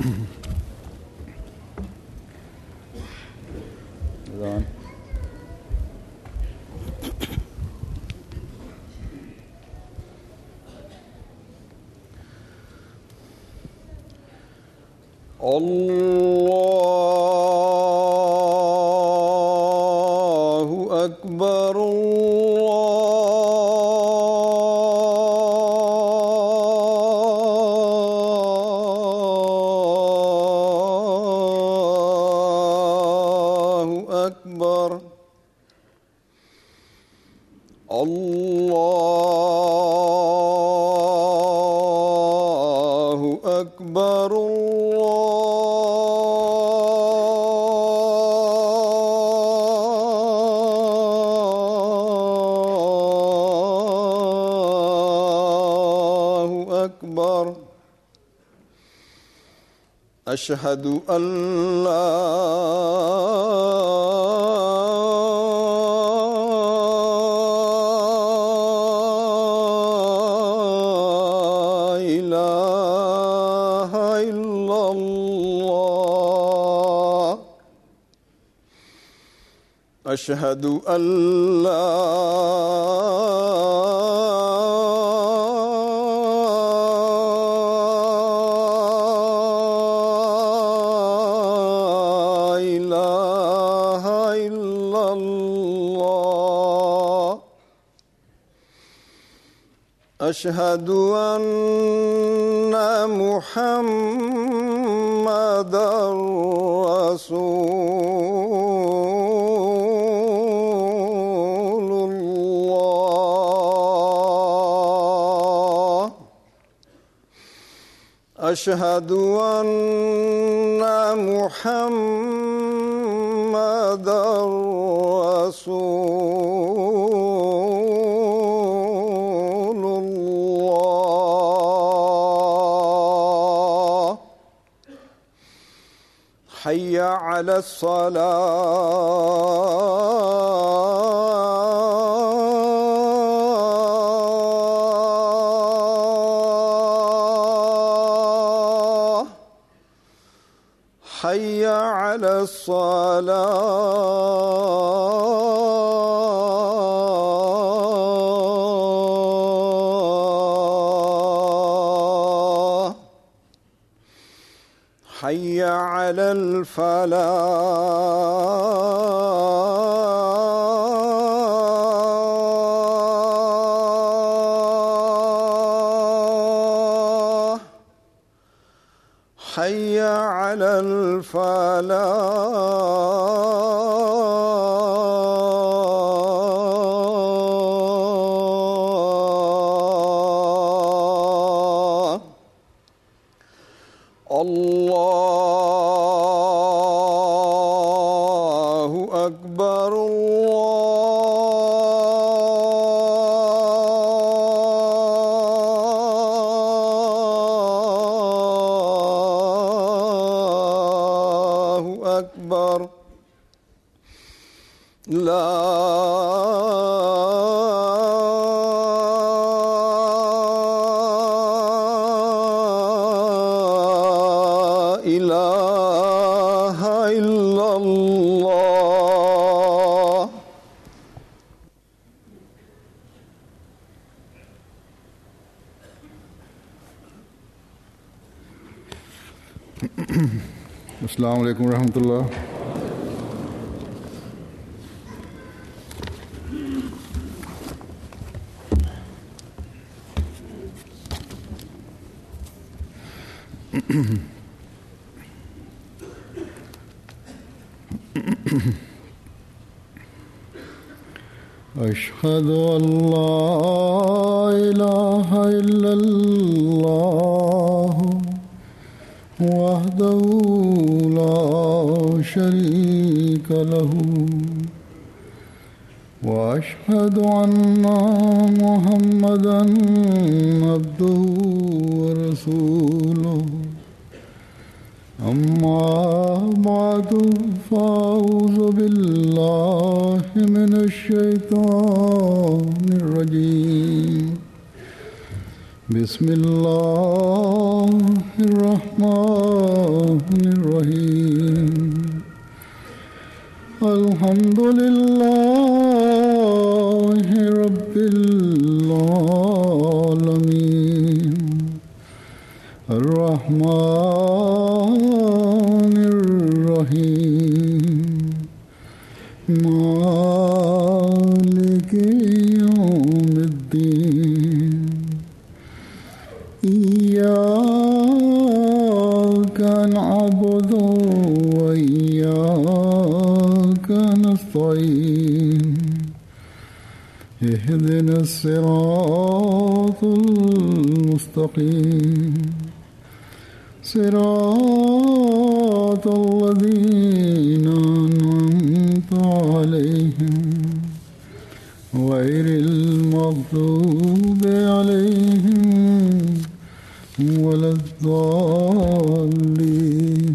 Is it on? الله أكبر الله أكبر الله أكبر الله أكبر أشهد أن لا إله إلا الله أشهد أن لا إله إلا الله أشهد أن محمدا رسول الله أشهد أن محمدا رسول الله حي على الصلاة حي على الصلاة حي على الفلاح حي على الفلاح الله أكبر الله أكبر لا إله إلا الله अस्सलाम वालेकुम रहमतुल्लाह أشهد أن لا إله إلا الله وحده لا شريك له واشهد ان محمدا عبده ورسوله اما بعد فاعوذ بالله من الشيطان الرجيم بسم الله الرحمن الحمد لله رب العالمين الرحمن الرحيم مالك يوم الدين إياك نعبد وإياك نستعين اهدنا الصراط المستقيم صراط الذين أنعمت عليهم غير المغضوب عليهم ولا الضالين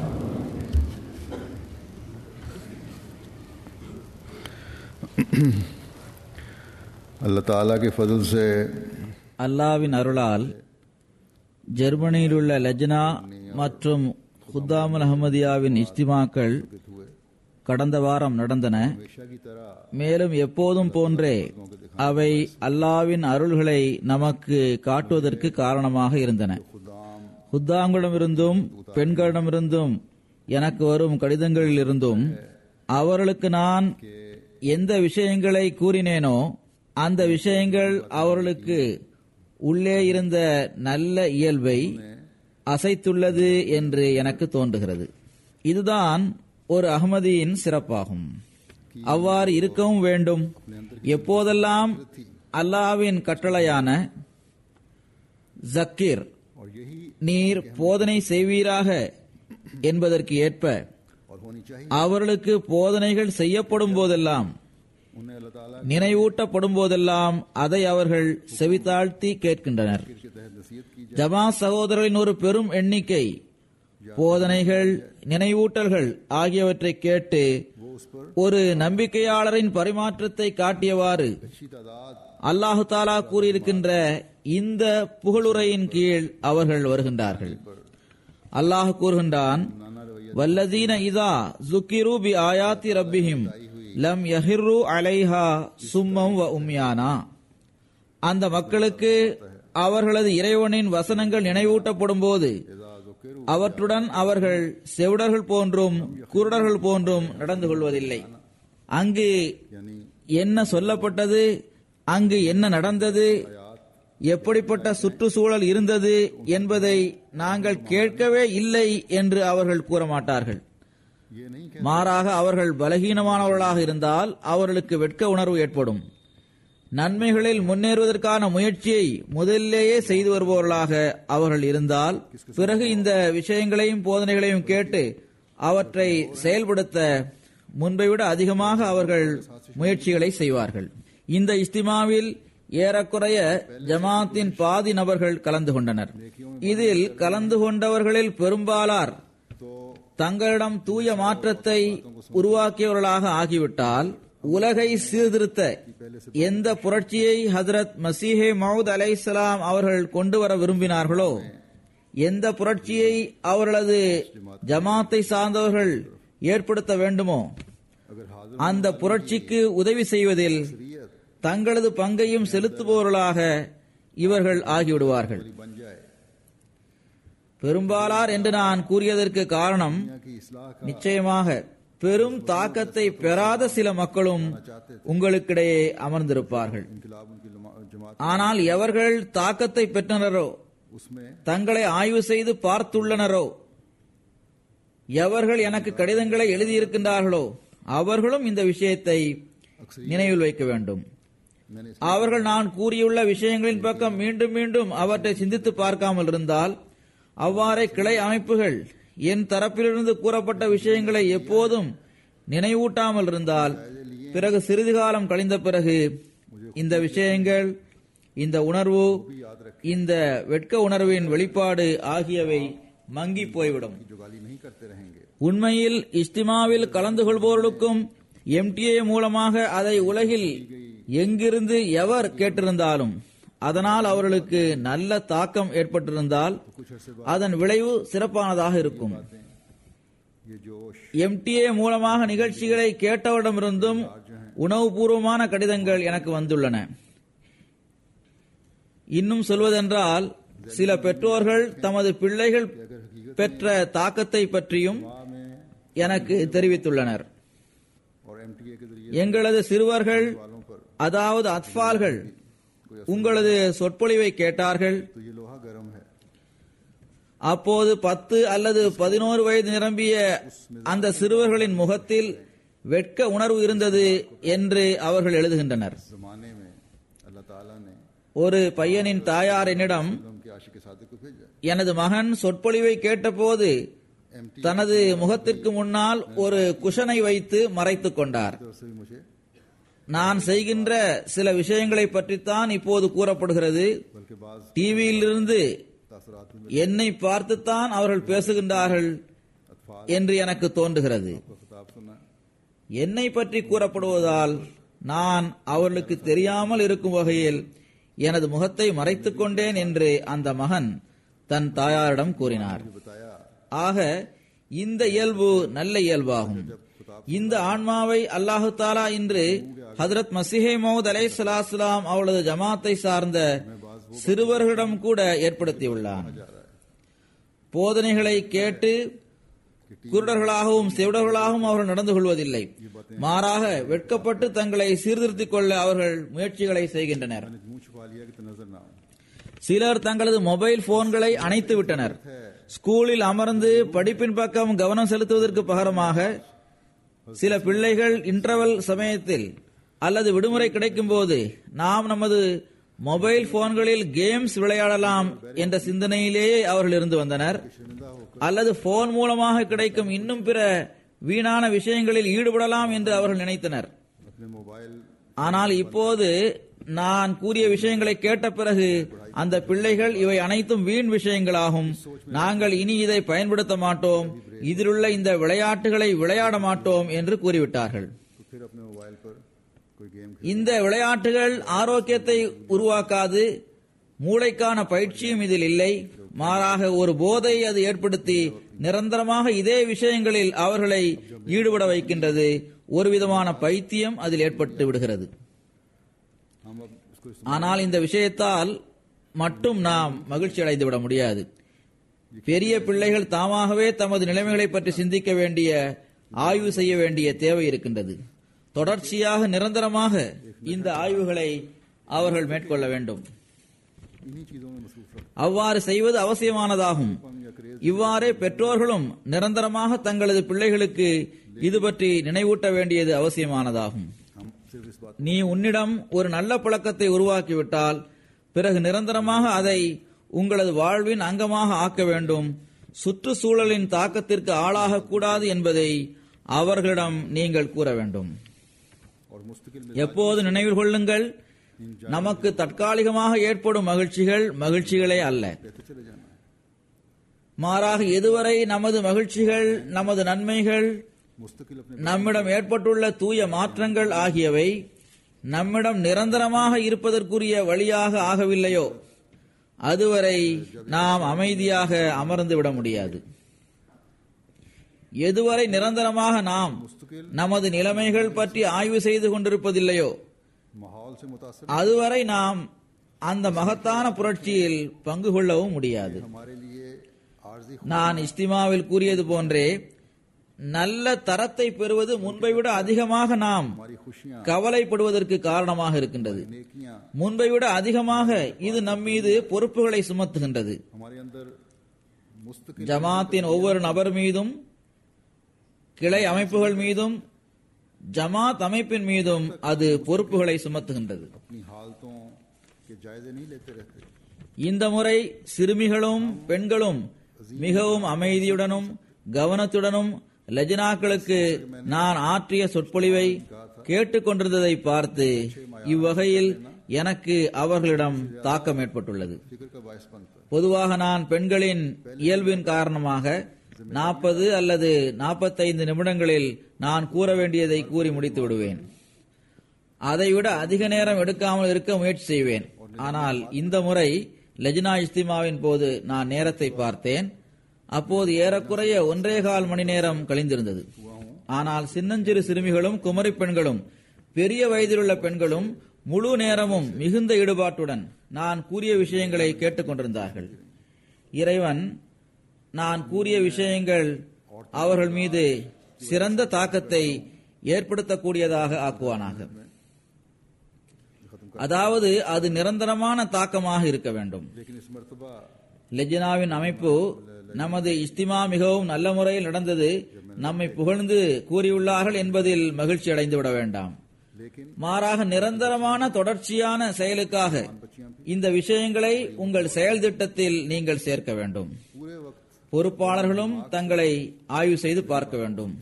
अल्लाह ताला के फजल से அல்லாவின் அருளால் ஜெர்மனியில் உள்ள லஜ்னா மற்றும் ஹுத்தாமுல் அஹமதியாவின் இஸ்திமாக்கள் கடந்த வாரம் நடந்தன மேலும் எப்போதும் போன்றே அவை அல்லாவின் அருள்களை நமக்கு காட்டுவதற்கு காரணமாக இருந்தன ஹுத்தாங்களிடமிருந்தும் பெண்களிடமிருந்தும் எனக்கு வரும் கடிதங்களிலிருந்தும் அவர்களுக்கு நான் எந்த விஷயங்களை கூறினேனோ அந்த விஷயங்கள் அவர்களுக்கு உள்ளே இருந்த நல்ல இயல்பை அசைத்துள்ளது என்று எனக்கு தோன்றுகிறது இதுதான் ஒரு அகமதியின் சிறப்பாகும் அவ்வாறு இருக்கவும் வேண்டும் எப்போதெல்லாம் அல்லாவின் கட்டளையான ஜக்கீர் நீர் போதனை செய்வீராக என்பதற்கு ஏற்ப அவர்களுக்கு போதனைகள் செய்யப்படும் போதெல்லாம் நினைவூட்டப்படும் போதெல்லாம் அதை அவர்கள் செவித்தாழ்த்தி கேட்கின்றனர் ஜமா சகோதரர்களின் ஒரு பெரும் எண்ணிக்கை போதனைகள் நினைவூட்டல்கள் ஆகியவற்றை கேட்டு ஒரு நம்பிக்கையாளரின் பரிமாற்றத்தை காட்டியவாறு அல்லாஹு தாலா கூறியிருக்கின்ற இந்த புகழுரையின் கீழ் அவர்கள் வருகின்றார்கள் அல்லாஹ் கூறுகின்றான் வல்லதீன இதா ஜுக்கிரு பி ஆயாத்தி ரப்பிஹிம் லம் யஹிர்ரு அலைஹா சும்மம் வ உம்யானா அந்த மக்களுக்கு அவர்களது இறைவனின் வசனங்கள் நினைவூட்டப்படும் போது அவற்றுடன் அவர்கள் செவிடர்கள் போன்றும் குருடர்கள் போன்றும் நடந்து கொள்வதில்லை அங்கு என்ன சொல்லப்பட்டது அங்கு என்ன நடந்தது எப்படிப்பட்ட சுற்றுச்சூழல் இருந்தது என்பதை நாங்கள் கேட்கவே இல்லை என்று அவர்கள் கூற மாட்டார்கள் மாறாக அவர்கள் பலகீனமானவர்களாக இருந்தால் அவர்களுக்கு வெட்க உணர்வு ஏற்படும் நன்மைகளில் முன்னேறுவதற்கான முயற்சியை முதலிலேயே செய்து வருபவர்களாக அவர்கள் இருந்தால் பிறகு இந்த விஷயங்களையும் போதனைகளையும் கேட்டு அவற்றை செயல்படுத்த முன்பை விட அதிகமாக அவர்கள் முயற்சிகளை செய்வார்கள் இந்த இஸ்திமாவில் ஏறக்குறைய ஜமாத்தின் பாதி நபர்கள் கலந்து கொண்டனர் இதில் கலந்து கொண்டவர்களில் பெரும்பாலார் தங்களிடம் தூய மாற்றத்தை உருவாக்கியவர்களாக ஆகிவிட்டால் உலகை சீர்திருத்த எந்த புரட்சியை ஹதரத் மசீஹே மவுத் அலைசலாம் அவர்கள் கொண்டு வர விரும்பினார்களோ எந்த புரட்சியை அவர்களது ஜமாத்தை சார்ந்தவர்கள் ஏற்படுத்த வேண்டுமோ அந்த புரட்சிக்கு உதவி செய்வதில் தங்களது பங்கையும் செலுத்துபவர்களாக இவர்கள் ஆகிவிடுவார்கள் பெரும்பாலார் என்று நான் கூறியதற்கு காரணம் நிச்சயமாக பெரும் தாக்கத்தை பெறாத சில மக்களும் உங்களுக்கிடையே அமர்ந்திருப்பார்கள் ஆனால் எவர்கள் தாக்கத்தை பெற்றனரோ தங்களை ஆய்வு செய்து பார்த்துள்ளனரோ எவர்கள் எனக்கு கடிதங்களை எழுதியிருக்கின்றார்களோ அவர்களும் இந்த விஷயத்தை நினைவில் வைக்க வேண்டும் அவர்கள் நான் கூறியுள்ள விஷயங்களின் பக்கம் மீண்டும் மீண்டும் அவற்றை சிந்தித்து பார்க்காமல் இருந்தால் அவ்வாறே கிளை அமைப்புகள் என் தரப்பிலிருந்து கூறப்பட்ட விஷயங்களை எப்போதும் நினைவூட்டாமல் இருந்தால் பிறகு சிறிது காலம் கழிந்த பிறகு இந்த விஷயங்கள் இந்த உணர்வு இந்த வெட்க உணர்வின் வெளிப்பாடு ஆகியவை மங்கி போய்விடும் உண்மையில் இஸ்திமாவில் கலந்து கொள்பவர்களுக்கும் எம்டிஏ மூலமாக அதை உலகில் எங்கிருந்து எவர் கேட்டிருந்தாலும் அதனால் அவர்களுக்கு நல்ல தாக்கம் ஏற்பட்டிருந்தால் அதன் விளைவு சிறப்பானதாக இருக்கும் ये जोश எம்டிஏ மூலமாக நிகழ்ச்சிகளை கேட்டவரிடமிருந்தும் உணவுபூர்வமான கடிதங்கள் எனக்கு வந்துள்ளன இன்னும் சொல்வதென்றால் சில பெற்றோர்கள் தமது பிள்ளைகள் பெற்ற தாக்கத்தை பற்றியும் माँ में எனக்கு தெரிவித்துள்ளனர் और एमटीए के जरिए எங்களது சிறுவர்கள் वालों पर அதாவது அத்பால்கள் உங்களது சொற்பொழிவை கேட்டார்கள் तो ये लोहा गर्म है அப்போது பத்து அல்லது பதினோரு வயது நிரம்பிய அந்த சிறுவர்களின் முகத்தில் வெட்க உணர்வு இருந்தது என்று அவர்கள் எழுதுகின்றனர் जमाने में अल्लाह ताला ने ஒரு பையனின் தாயார் என்னிடம் फिल्म के आशिक सादे को भेजा எனது மகன் சொற்பொழிவை கேட்டபோது एमटी தனது முகத்திற்கு முன்னால் ஒரு குஷனை வைத்து மறைத்துக் கொண்டார் तरफ से भी मुझे நான் செய்கின்ற சில விஷயங்களை பற்றித்தான் இப்போது கூறப்படுகிறது बल्कि बाज டிவியிலிருந்து तासरात में என்னை பார்த்துத்தான் அவர்கள் பேசுகின்றார்கள் अतफाल என்று எனக்கு தோன்றுகிறது को खिताब सुना என்னை பற்றி கூறப்படுவதால் நான் அவர்களுக்கு தெரியாமல் இருக்கும் வகையில் எனது முகத்தை மறைத்துக் கொண்டேன் என்று அந்த மகன் தன் தாயாரிடம் கூறினார் बताया ஆக இந்த இயல்பு நல்ல இயல்பாகும் இந்த ஆன்மாவை அல்லாஹு தாலா இன்று ஹதரத் மசிஹே மௌத் அலை சலாஸ்லாம் அவளது ஜமாத்தை சார்ந்த சிறுவர்களிடம் கூட ஏற்படுத்தியுள்ளான் போதனைகளை கேட்டு குருடர்களாகவும் செவிடர்களாகவும் அவர்கள் நடந்து கொள்வதில்லை மாறாக வெட்கப்பட்டு தங்களை சீர்திருத்திக் கொள்ள அவர்கள் முயற்சிகளை செய்கின்றனர் मैंने मुंह छुपा लिया कि तो नजर ना आऊं சிலர் தங்களது மொபைல் போன்களை அணைத்து விட்டனர் ஸ்கூலில் அமர்ந்து படிப்பின் பக்கம் கவனம் செலுத்துவதற்கு பகரமாக சில பிள்ளைகள் இன்டர்வல் சமயத்தில் அல்லது விடுமுறை கிடைக்கும் போது நாம் நமது மொபைல் போன்களில் கேம்ஸ் விளையாடலாம் என்ற சிந்தனையிலேயே அவர்கள் இருந்து வந்தனர் शर्मिंदा होकर அல்லது போன் மூலமாக கிடைக்கும் இன்னும் பிற வீணான விஷயங்களில் ஈடுபடலாம் என்று அவர்கள் நினைத்தனர் अपने मोबाइल ஆனால் இப்போது நான் கூறிய விஷயங்களை கேட்ட பிறகு அந்த பிள்ளைகள் இவை அனைத்தும் வீண் விஷயங்களாகும் நாங்கள் இனி இதை பயன்படுத்த மாட்டோம் இதிலுள்ள இந்த விளையாட்டுகளை விளையாட மாட்டோம் என்று கூறிவிட்டார்கள் तो फिर अपने मोबाइल पर कोई गेम இந்த விளையாட்டுகள் ஆரோக்கியத்தை உருவாக்காது மூளைக்கான பயிற்சியும் இதில் இல்லை மாறாக ஒரு போதை அது ஏற்படுத்தி நிரந்தரமாக இதே விஷயங்களில் அவர்களை ஈடுபட வைக்கின்றது ஒரு விதமான பைத்தியம் அதில் ஏற்பட்டு விடுகிறது हम अब इसको इस- ஆனால் இந்த விஷயத்தால் மட்டும் நாம் மகிழ்ச்சி அடைந்து விட முடியாது பெரிய பிள்ளைகள் தாமாகவே தமது நிலைமைகளை பற்றி சிந்திக்க வேண்டிய ஆய்வு செய்ய வேண்டிய தேவை இருக்கின்றது தொடர்ச்சியாக நிரந்தரமாக இந்த ஆய்வுகளை அவர்கள் மேற்கொள்ள வேண்டும் इन्हीं चीजों में मसरूफ रख அவ்வாறு செய்வது அவசியமானதாகும் या क्रेज இவ்வாறே பெற்றோர்களும் நிரந்தரமாக தங்களது பிள்ளைகளுக்கு இது பற்றி நினைவூட்ட வேண்டியது அவசியமானதாகும் हम सिर्फ इस बात நீ உன்னிடம் ஒரு நல்ல பழக்கத்தை உருவாக்கிவிட்டால் பிறகு நிரந்தரமாக அதை உங்களது வாழ்வின் அங்கமாக ஆக்க வேண்டும் சுற்றுச்சூழலின் தாக்கத்திற்கு ஆளாகக் கூடாது என்பதை அவர்களிடம் நீங்கள் கூற வேண்டும் और मुस्तकिल में எப்போது நினைவில் கொள்ளுங்கள் நமக்கு தற்காலிகமாக ஏற்படும் மகிழ்ச்சிகள் மகிழ்ச்சிகளே அல்ல कहते चले जाना है மாறாக எதுவரை நமது மகிழ்ச்சிகள் நமது நன்மைகள் मुस्तकिल अपने நம்மிடம் ஏற்பட்டுள்ள தூய மாற்றங்கள் ஆகியவை நம்மிடம் நிரந்தரமாக இருப்பதற்குரிய வழியாக ஆகவில்லையோ அதுவரை நாம் அமைதியாக அமர்ந்து விட முடியாது எதுவரை நிரந்தரமாக நாம் मुस्तकिल நமது நிலைமைகள் பற்றி ஆய்வு செய்து கொண்டிருப்பதில்லையோ माहौल से मुतासर அதுவரை நாம் அந்த மகத்தான புரட்சியில் பங்கு கொள்ளவும் முடியாது हमारे लिए आर्जी நான் இஸ்திமாவில் கூறியது போன்றே நல்ல தரத்தை பெறுவது முன்பை விட அதிகமாக நாம் हमारी खुशियां கவலைப்படுவதற்கு காரணமாக இருக்கின்றது नेकियां முன்பை விட அதிகமாக இது நம்மீது பொறுப்புகளை சுமத்துகின்றது हमारे अंदर मुस्तकिल ஜமாத்தின் ஒவ்வொரு நபர் மீதும் கிளை அமைப்புகள் மீதும் ஜமாத் அமைப்பின் மீதும் அது பொறுப்புகளை சுமத்துகின்றது अपनी हालतों के जायजे नहीं लेते रहते இந்த முறை சிறுமிகளும் பெண்களும் மிகவும் அமைதியுடனும் கவனத்துடனும் லஜினாக்களுக்கு நான் ஆற்றிய சொற்பொழிவை கேட்டுக்கொண்டிருந்ததை பார்த்து இவ்வகையில் எனக்கு அவர்களிடம் தாக்கம் ஏற்பட்டுள்ளது फिक्र का बायस बनता है பொதுவாக நான் பெண்களின் இயல்பின் காரணமாக நாற்பது அல்லது நாற்பத்தைந்து நிமிடங்களில் நான் கூற வேண்டியதை கூறி முடித்து விடுவேன் அதைவிட அதிக நேரம் எடுக்காமல் இருக்க முயற்சி செய்வேன் ஆனால் இந்த முறை லெஜ்னா இஸ்திமாவின் போது நான் நேரத்தை பார்த்தேன் அப்போது ஏறக்குறைய ஒன்றே கால் மணி நேரம் கழிந்திருந்தது ஆனால் சின்னஞ்சிறு சிறுமிகளும் குமரி பெண்களும் பெரிய வயதிலுள்ள பெண்களும் முழு நேரமும் மிகுந்த ஈடுபாட்டுடன் நான் கூறிய விஷயங்களை கேட்டுக்கொண்டிருந்தார்கள் இறைவன் நான் கூறிய விஷயங்கள் அவர்கள் மீது சிறந்த தாக்கத்தை ஏற்படுத்தக்கூடியதாக ஆக்குவானாக அதாவது அது நிரந்தரமான தாக்கமாக இருக்க வேண்டும் लेकिन इस मरतबा லெஜனாவின் அமைப்பு நமது இஸ்திமா மிகவும் நல்ல முறையில் நடந்தது நம்மை புகழ்ந்து கூறியுள்ளார்கள் என்பதில் மகிழ்ச்சி அடைந்து விட வேண்டாம் लेकिन மாறாக நிரந்தரமான தொடர்ச்சியான செயலுக்காக இந்த விஷயங்களை உங்கள் செயல் திட்டத்தில் நீங்கள் சேர்க்க வேண்டும் पूरे वक्त பொறுப்பாளர்களும் தங்களை ஆய்வு செய்து பார்க்க வேண்டும்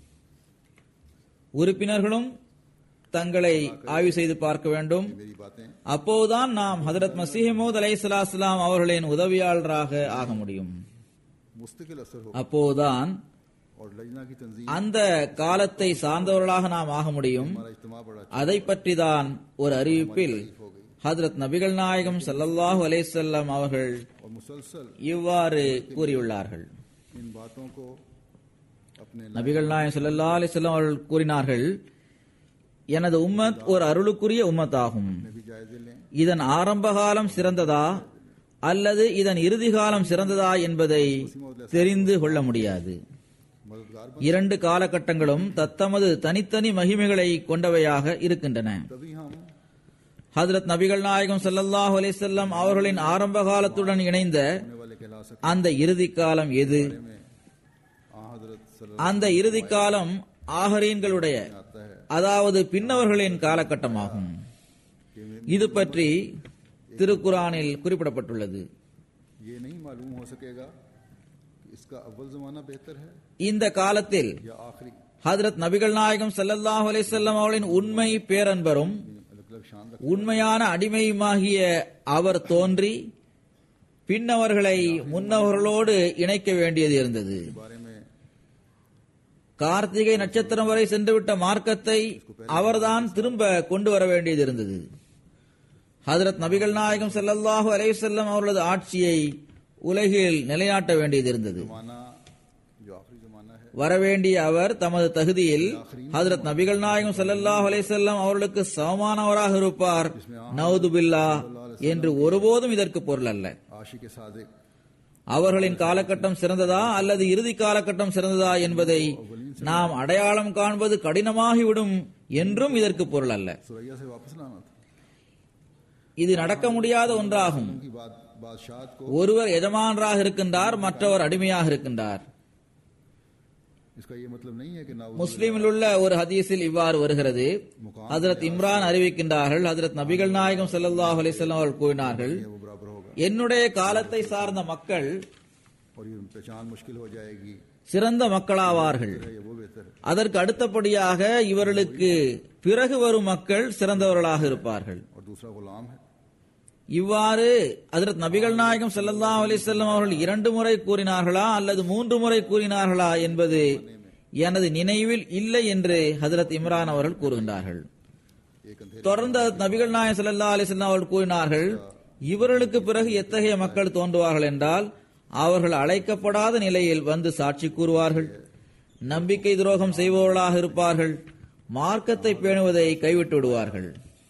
உறுப்பினர்களும் தங்களை ஆய்வு செய்து பார்க்க வேண்டும் मेरी बातें அப்போதுதான் நாம் ஹதரத் மசீஹமூத் அலைஹிஸ்ஸலாம் அவர்களின் உதவியாளராக ஆக முடியும் मुस्तकिल असर हो அப்போதுதான் और लजना की तंजीम அந்த காலத்தை சார்ந்தவர்களாக நாம் ஆக முடியும் हमारा इज्तमा बड़ा அதை பற்றி தான் ஒரு அறிவிப்பில் ஹதரத் நபிகள் நாயகம் ஸல்லல்லாஹு அலைஹி வஸல்லம் அவர்கள் और मुसलसल இவ்வாறு கூறியுள்ளார்கள் इन बातों को अपने நபிகள் நாயகம் ஸல்லல்லாஹு அலைஹி வஸல்லம் அவர்கள் கூறினார்கள் எனது உம்மத் ஒரு அருளுக்குரிய உம்மத்தாகும் में भी जायजे लें இதன் ஆரம்ப காலம் சிறந்ததா அல்லது இதன் இறுதி காலம் சிறந்ததா என்பதை தெரிந்து கொள்ள முடியாது मददगार இரண்டு காலகட்டங்களும் தத்தமது தனித்தனி மகிமைகளை கொண்டவையாக இருக்கின்றன तभी हम ஹதரத் நபிகள் நாயகம் ஸல்லல்லாஹு அலைஹி வஸல்லம் அவர்களின் ஆரம்ப காலத்துடன் இணைந்த होने वाले कहला सकते அந்த இறுதி காலம் எது में आ हजरत सल्लल्लाहु அந்த இறுதி காலம் ஆகரீன்களுடைய अलैहि आता है அதாவது பின்னவர்களின் காலகட்டமாகும் இது பற்றி திருக்குரானில் குறிப்பிடப்பட்டுள்ளது ये नहीं मालूम हो सकेगा कि इसका अव्वल जमाना बेहतर है இந்த காலத்தில் या आखिरी ஹதரத் நபிகள் நாயகம் ஸல்லல்லாஹு அலைஹி வஸல்லம் அவர்களின் உண்மை பேரன்பரும் अलग अलग शान रख உண்மையான அடிமையுமாகிய அவர் தோன்றி பின்னவர்களை முன்னவர்களோடு இணைக்க வேண்டியது இருந்தது बारे में கார்த்திகை நட்சத்திரம் வரை சென்றுவிட்ட மார்க்கத்தை அவர்தான் திரும்ப கொண்டு வர வேண்டியது இருந்தது ஹதரத் நபிகள் நாயகம் ஸல்லல்லாஹு அலைஹி வஸல்லம் அவர்களது ஆட்சியை உலகில் நிலைநாட்ட வேண்டியது இருந்தது जमाना जो आखिरी जमाना है வரவேண்டிய அவர் தமது தகுதியில் ஹதரத் நபிகள் நாயகம் ஸல்லல்லாஹு அலைஹி வஸல்லம் அவர்களுக்கு சமமானவராக இருப்பார் நவுது பில்லா என்று ஒருபோதும் இதற்கு பொருள் அல்ல आशी के सादिक அவர்களின் காலகட்டம் சிறந்ததா அல்லது இறுதி காலகட்டம் சிறந்ததா என்பதை நாம் அடையாளம் காண்பது கடினமாகிவிடும் என்றும் இதற்கு பொருள் அல்ல सुरैया से वापस लाना था இது நடக்க முடியாத ஒன்றாகும் उनकी बात बादशाह को ஒருவர் எஜமானராக இருக்கின்றார் மற்றவர் அடிமையாக இருக்கின்றார் इसका ये मतलब नहीं है कि ना முஸ்லிமில் உள்ள ஒரு ஹதீஸில் இவ்வாறு வருகிறது ஹதரத் இம்ரான் அறிவிக்கின்றார்கள் ஹதரத் நபிகள் நாயகம் ஸல்லல்லாஹு அலைஹி வஸல்லம் அவர்கள் கூறினார்கள் वो बराबर होगा என்னுடைய காலத்தை சார்ந்த மக்கள் और ये पहचान मुश्किल हो जाएगी சிறந்த மக்களாவார்கள் है ये वो बेहतर है அதற்கு அடுத்தபடியாக இவர்களுக்கு பிறகு வரும் மக்கள் சிறந்தவர்களாக இருப்பார்கள் और दूसरा गुलाम है இவ்வாறு ஹஜரத் நபிகள் நாயகம் ஸல்லல்லாஹு அலைஹி வஸல்லம் அவர்கள் இரண்டு முறை கூறினார்களா அல்லது மூன்று முறை கூறினார்களா என்பது எனது நினைவில் இல்லை என்று ஹஜரத் இம்ரான் அவர்கள் கூறுகின்றார்கள் एक अंधेरे தொடர்ந்து ஹஜரத் நபிகள் நாயகம் ஸல்லல்லாஹு அலைஹி வஸல்லம் அவர்கள் கூறினார்கள் இவர்களுக்கு பிறகு எத்தகைய மக்கள் தோன்றுவார்கள் என்றால் அவர்கள் அழைக்கப்படாத நிலையில் வந்து சாட்சி கூறுவார்கள் நம்பிக்கை துரோகம் செய்பவர்களாக இருப்பார்கள் மார்க்கத்தை பேணுவதை கைவிட்டு விடுவார்கள்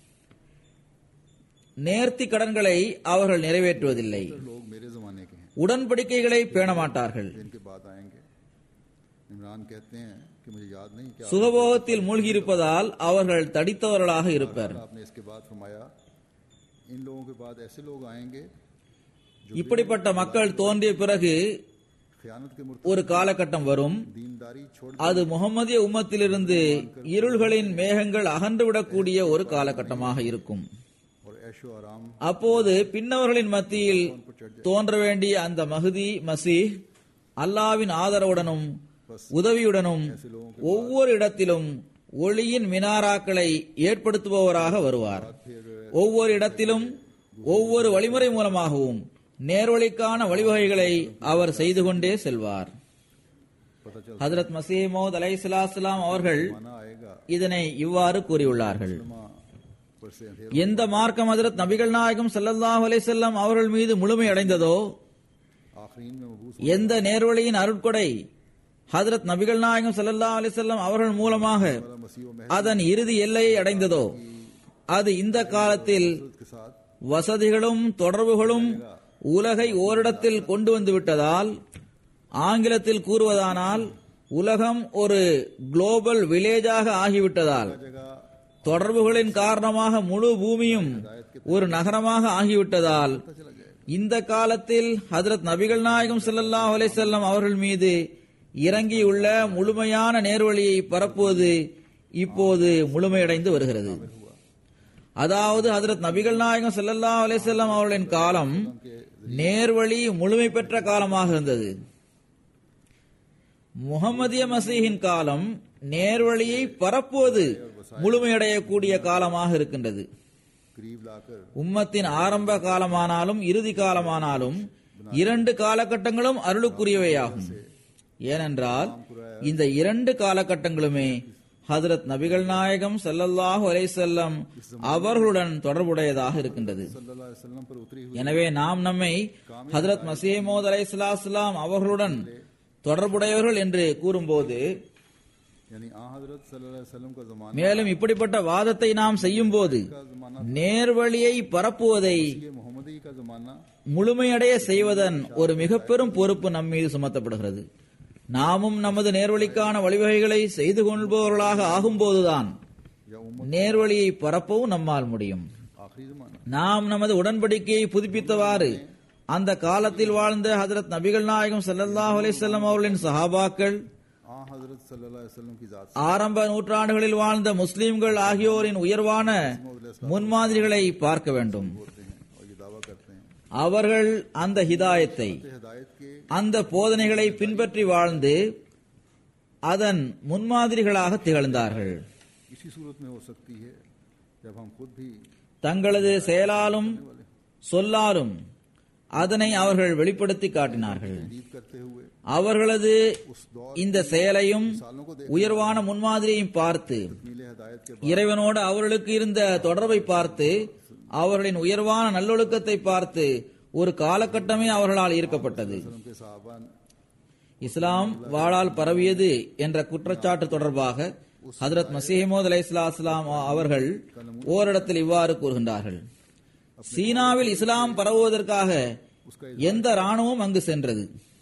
நேர்த்தி கடன்களை அவர்கள் நிறைவேற்றுவதில்லை लोग मेरे जमाने के हैं உடன்படிக்கைகளை பேண மாட்டார்கள் इनके बाद आएंगे इमरान कहते हैं कि मुझे याद नहीं क्या சுகபோகத்தில் மூழ்கியிருப்பதால் அவர்கள் தடித்தவர்களாக இருப்பர் आपने इसके बाद फरमाया इन लोगों के बाद ऐसे लोग आएंगे இப்படிப்பட்ட மக்கள் தோன்றிய பிறகு खयानत के मुर्त ஒரு காலகட்டம் வரும் दीनदारी छोड़ அது முகமதிய உம்மத்திலிருந்து இருள்களின் மேகங்கள் அகன்றுவிடக்கூடிய ஒரு காலகட்டமாக இருக்கும் और ऐशो आराम அப்போது பின்னவர்களின் மத்தியில் தோன்ற வேண்டிய அந்த மஹதி மசீஹ் அல்லாவின் ஆதரவுடனும் உதவியுடனும் ஒவ்வொரு இடத்திலும் ஒளியின் மினாராக்களை ஏற்படுத்துபவராக வருவார் ஒவ்வொரு இடத்திலும் ஒவ்வொரு வழிமுறை மூலமாகவும் நேர்வழிக்கான வழிவகைகளை அவர் செய்து கொண்டே செல்வார் पता चल ஹதரத் மசீமோத் அலைஹிஸ்ஸலாம் அவர்கள் माना आएगा இதனை இவ்வாறு கூறியுள்ளார்கள் माँ पर से अंधेरा எந்த மார்க்கம் ஹதரத் நபிகள் நாயகம் ஸல்லல்லாஹு அலைஹி வஸல்லம் அவர்கள் மீது முழுமை அடைந்ததோ आफरीन में मबूस எந்த நேர்வழியின் அருட்கொடை ஹதரத் நபிகள் நாயகம் ஸல்லல்லாஹு அலைஹி வஸல்லம் அவர்கள் மூலமாக वाला मसीह व महर அதன் இறுதி எல்லையை அடைந்ததோ அது இந்த காலத்தில் के साथ வசதிகளும் தொடர்புகளும் உலகை ஓரிடத்தில் கொண்டு வந்து விட்டதால் ஆங்கிலத்தில் கூறுவதானால் உலகம் ஒரு குளோபல் வில்லேஜாக ஆகிவிட்டதால் जगह தொடர்புகளின் காரணமாக முழு பூமியும் ஒரு நகரமாக ஆகிவிட்டதால் चला जाएगा இந்த காலத்தில் ஹதரத் நபிகள் நாயகம் ஸல்லல்லாஹு அலைஹி வஸல்லம் அவர்கள் மீது இறங்கியுள்ள முழுமையான நேர்வழியை பரப்புவது இப்போது முழுமையடைந்து வருகிறது அதாவது ஹதரத் நபிகள் நாயகம் ஸல்லல்லாஹு அலைஹி வஸல்லம் அவர்களின் காலம் நேர்வழி முழுமை பெற்ற காலமாக இருந்தது முகமதிய மசீஹின் காலம் நேர்வழியை பரப்புவது முழுமையடையக்கூடிய காலமாக இருக்கின்றது करीब लाकर உம்மத்தின் ஆரம்ப காலமானாலும் இறுதி காலமானாலும் இரண்டு காலகட்டங்களும் அருளுக்குரியவையாகும் ஏனென்றால் இந்த இரண்டு காலகட்டங்களுமே ஹதரத் நபிகள் நாயகம் ஸல்லல்லாஹு அலைஹி வஸல்லம் அவர்களுடன் தொடர்புடையதாக இருக்கின்றது सल्लल्लाहु अलैहि वसल्लम पर उतरी हुई எனவே நாம் நம்மை ஹதரத் மசீமோத் அலைஹிஸ்ஸலாம் அவர்களுடன் தொடர்புடையவர்கள் என்று கூறும்போது यानी आ हजरत सल्लल्लाहु अलैहि वसल्लम का जमाना மேலும் இப்படிப்பட்ட வாதத்தை நாம் செய்யும்போது का जमाना நேர்வழியை பரப்புவதை ये मोहम्मदी का जमाना முழுமையடைய செய்வதன் ஒரு மிக பெரும் பொறுப்பு நம் மீது சுமத்தப்படுகிறது நாமும் நமது நேர்வழிக்கான வழிவகைகளை செய்து கொள்பவர்களாக ஆகும்போதுதான் या उम्मत நேர்வழியை பரப்பவும் நம்மால் முடியும் आखिरी जमाना நாம் நமது உடன்படிக்கையை புதுப்பித்தவாறு அந்த காலத்தில் வாழ்ந்த ஹதரத் நபிகள் நாயகம் ஸல்லல்லாஹு அலைஹி வஸல்லம் அவர்களின் சஹாபாக்கள் आ हजरत सल्लल्लाहु अलैहि वसल्लम की जात ஆரம்ப நூற்றாண்டுகளில் வாழ்ந்த முஸ்லிம்கள் ஆகியோரின் உயர்வான முன்மாதிரிகளை பார்க்க வேண்டும் से होते हैं और ये दावा करते हैं அவர்கள் அந்த ஹிதாயத்தை कि हिदायत के அந்த போதனைகளை பின்பற்றி வாழ்ந்து அதன் முன்மாதிரிகளாக திகழ்ந்தார்கள் इसी सूरत में हो सकती है जब हम खुद भी தங்களது செயலாலும் சொல்லாலும் அதனை அவர்கள் வெளிப்படுத்தி காட்டினார்கள் तजदीद करते हुए அவர்களது उस दौर இந்த செயலையும் सालों को देख உயர்வான முன்மாதிரியையும் பார்த்து मीले हिदायत के இறைவனோடு அவர்களுக்கு இருந்த தொடர்பை பார்த்து அவர்களின் உயர்வான நல்லொழுக்கத்தை பார்த்து ஒரு காலகட்டமே அவர்களால் ஈர்க்கப்பட்டது वसल्लम के साहबा இஸ்லாம் வாளால் பரவியது என்ற குற்றச்சாட்டு தொடர்பாக ஹதரத் மசீமோத் அலை இஸ்லாம் அவர்கள் ஓரிடத்தில் இவ்வாறு கூறுகின்றார்கள் சீனாவில் இஸ்லாம் பரவுவதற்காக எந்த ராணுவம் அங்கு சென்றது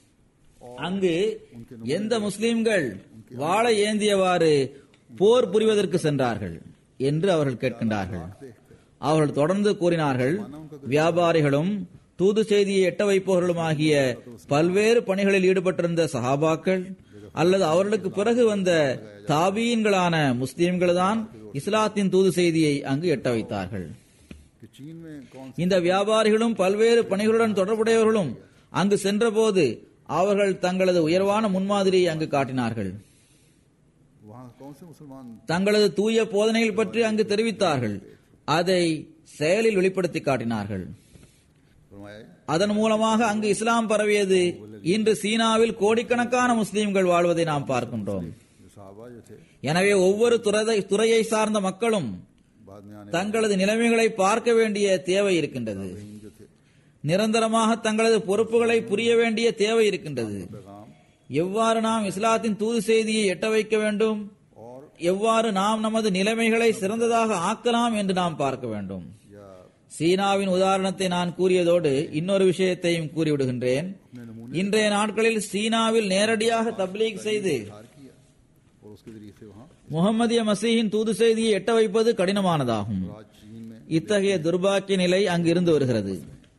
அங்கு எந்த முஸ்லிம்கள் வாளை ஏந்தியவாறு போர் புரிவதற்கு சென்றார்கள் என்று அவர்கள் கேட்கின்றார்கள் அவர்கள் தொடர்ந்து கூறினார்கள் வியாபாரிகளும் தூது செய்தியை எட்ட வைப்பவர்களுமாகிய பல்வேறு பணிகளில் ஈடுபட்டிருந்த சஹாபாக்கள் அல்லது அவர்களுக்கு பிறகு வந்த தாபீன்களான முஸ்லிம்கள் தான் இஸ்லாத்தின் தூது செய்தியை அங்கு எட்ட வைத்தார்கள் कि चीन में कौन இந்த வியாபாரிகளும் பல்வேறு பணிகளுடன் தொடர்புடையவர்களும் அங்கு சென்றபோது அவர்கள் தங்களது உயர்வான முன்மாதிரியை அங்கு காட்டினார்கள் वहाँ कौन से मुसलमान தங்களது தூய போதனைகள் பற்றி அங்கு தெரிவித்தார்கள் அதை செயலில் வெளிப்படுத்தி காட்டினார்கள் फरमाए அதன் மூலமாக அங்கு இஸ்லாம் பரவியது இன்று சீனாவில் கோடிக்கணக்கான முஸ்லிம்கள் வாழ்வதை நாம் பார்க்கின்றோம் जो साहबा जो थे எனவே ஒவ்வொரு துறை- துறையை சார்ந்த மக்களும் बाद में आने தங்களது நிலைமைகளை பார்க்க வேண்டிய தேவை இருக்கின்றது वाले जो थे நிரந்தரமாக தங்களது பொறுப்புகளை புரிய வேண்டிய தேவை இருக்கின்றது पैगाम எவ்வாறு நாம் இஸ்லாத்தின் தூது செய்தியை எட்ட வைக்க வேண்டும் और எவ்வாறு நாம் நமது நிலைமைகளை சிறந்ததாக ஆக்கலாம் என்று நாம் பார்க்க வேண்டும் या சீனாவின் உதாரணத்தை நான் கூறியதோடு இன்னொரு விஷயத்தையும் கூறிவிடுகின்றேன் இன்றைய நாட்களில் சீனாவில் நேரடியாக தப்லீக் செய்து हार किया और उसके जरिए से वहाँ முகமதிய மசீஹின் தூது செய்தியை எட்ட வைப்பது கடினமானதாகும் आज चीन में இத்தகைய துர்பாக்கிய நிலை அங்கு இருந்து வருகிறது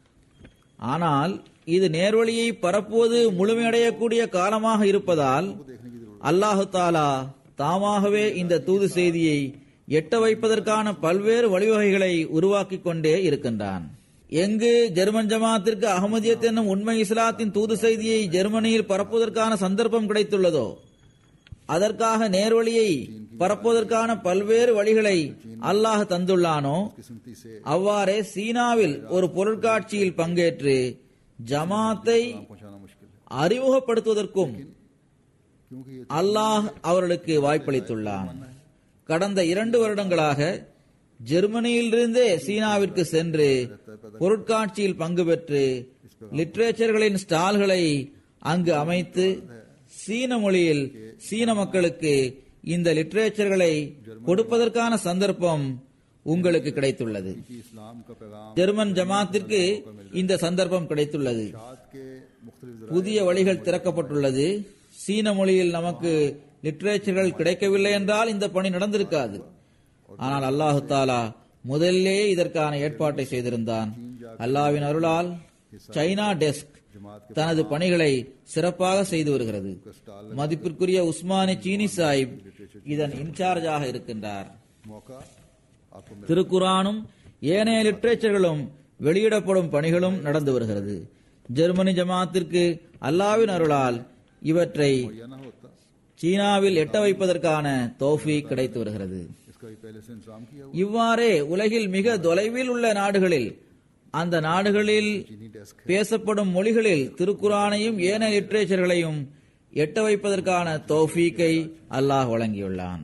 ஆனால் இது நேர்வழியை பரப்புவது முழுமையடையக்கூடிய காலமாக இருப்பதால் देखने की जरूरत அல்லாஹு தாலா தாமாகவே இந்த தூது செய்தியை எட்ட வைப்பதற்கான பல்வேறு வழிவகைகளை உருவாக்கிக் கொண்டே இருக்கின்றான் எங்கு ஜெர்மன் ஜமாத்திற்கு அகமதியத் என்னும் உண்மை இஸ்லாத்தின் தூது செய்தியை ஜெர்மனியில் பரப்புவதற்கான சந்தர்ப்பம் கிடைத்துள்ளதோ அதற்காக நேர்வழியை பரப்புவதற்கான பல்வேறு வழிகளை அல்லாஹ் தந்துள்ளானோ किस्मती से அவ்வாறே சீனாவில் ஒரு பொருட்காட்சியில் பங்கேற்று ஜமாத்தை पहुंचाना मुश्किल है அறிமுகப்படுத்துவதற்கும் क्योंकि ये அல்லாஹ் அவர்களுக்கு வாய்ப்பளித்துள்ளான் கடந்த இரண்டு வருடங்களாக ஜெர்மனியிலிருந்தே சீனாவிற்கு சென்று பொருட்காட்சியில் பங்கு பெற்று லிட்ரேச்சர்களின் ஸ்டால்களை அங்கு அமைத்து சீன மொழியில் சீன மக்களுக்கு இந்த லிட்ரேச்சர்களை கொடுப்பதற்கான சந்தர்ப்பம் உங்களுக்கு கிடைத்துள்ளது कि इस्लाम का पैगाम ஜெர்மன் ஜமாத்திற்கு இந்த சந்தர்ப்பம் கிடைத்துள்ளது शाद के मुख्तलिफ புதிய வழிகள் திறக்கப்பட்டுள்ளது சீன மொழியில் நமக்கு லிட்ரேச்சர்கள் கிடைக்கவில்லை என்றால் இந்த பணி நடந்திருக்காது ஆனால் அல்லாஹு தாலா முதல்லே இதற்கான ஏற்பாட்டை செய்திருந்தான் அல்லாவின் அருளால் சைனா டெஸ்க் தனது பணிகளை சிறப்பாக செய்து வருகிறது மதிப்பிற்குரிய உஸ்மானி சீனி சாஹிப் இதன் இன்சார்ஜாக இருக்கின்றார் मौका आपको मिला திருக்குரானும் ஏனைய லிட்ரேச்சர்களும் வெளியிடப்படும் பணிகளும் நடந்து வருகிறது ஜெர்மனி ஜமாத்திற்கு அல்லாவின் அருளால் இவற்றை या ना होता சீனாவில் எட்ட வைப்பதற்கான தோஃபி கிடைத்து வருகிறது इसका भी पहले से इंतजाम किया हुआ இவ்வாறே உலகில் மிக தொலைவில் உள்ள நாடுகளில் அந்த நாடுகளில் चीनी डेस्क பேசப்படும் மொழிகளில் திருக்குரானையும் ஏனைய லிட்ரேச்சர்களையும் எட்ட வைப்பதற்கான தௌஃபீக்கை அல்லாஹ் வழங்கியுள்ளான்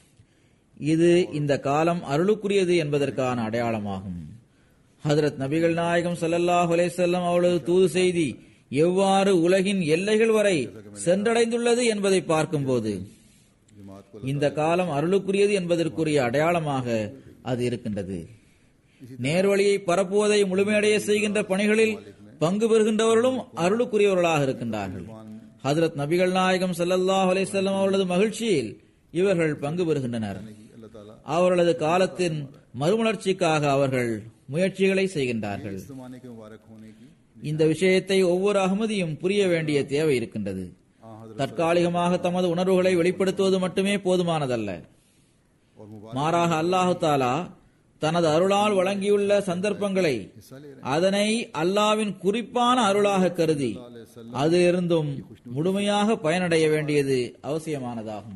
இது இந்த காலம் அருளுக்குரியது என்பதற்கான அடையாளமாகும் ஹதரத் நபிகள் நாயகம் ஸல்லல்லாஹு அலைஹி வஸல்லம் அவளது தூது செய்தி எவ்வாறு உலகின் எல்லைகள் வரை சென்றடைந்துள்ளது என்பதை பார்க்கும்போது जमात को இந்த காலம் அருளுக்குரியது என்பதற்குரிய அடையாளமாக அது இருக்கின்றது நேர்வழியை பரப்புவதை முழுமையடைய செய்கின்ற பணிகளில் பங்கு பெறுகின்றவர்களும் அருளுக்குரியவர்களாக இருக்கின்றார்கள் ஹஜரத் நபிகள் நாயகம் ஸல்லல்லாஹு அலைஹி வஸல்லம் அவர்களது மகிழ்ச்சியில் இவர்கள் பங்கு பெறுகின்றனர் अल्लाह ताला அவர்களது காலத்தின் மறுமலர்ச்சிக்காக அவர்கள் முயற்சிகளை செய்கின்றார்கள் इस जमाने के मुबारक होने की இந்த விஷயத்தை ஒவ்வொரு அகமதியும் புரிய வேண்டிய தேவை இருக்கின்றது हाँ हजरत தற்காலிகமாக தமது உணர்வுகளை வெளிப்படுத்துவது மட்டுமே போதுமானதல்ல और मुबारक மாறாக அல்லாஹு தாலா தனது அருளால் வழங்கியுள்ள சந்தர்ப்பங்களை हिस्सा ले रहे அதனை அல்லாவின் குறிப்பான அருளாக கருதி அதிலிருந்தும் முழுமையாக பயனடைய வேண்டியது அவசியமானதாகும்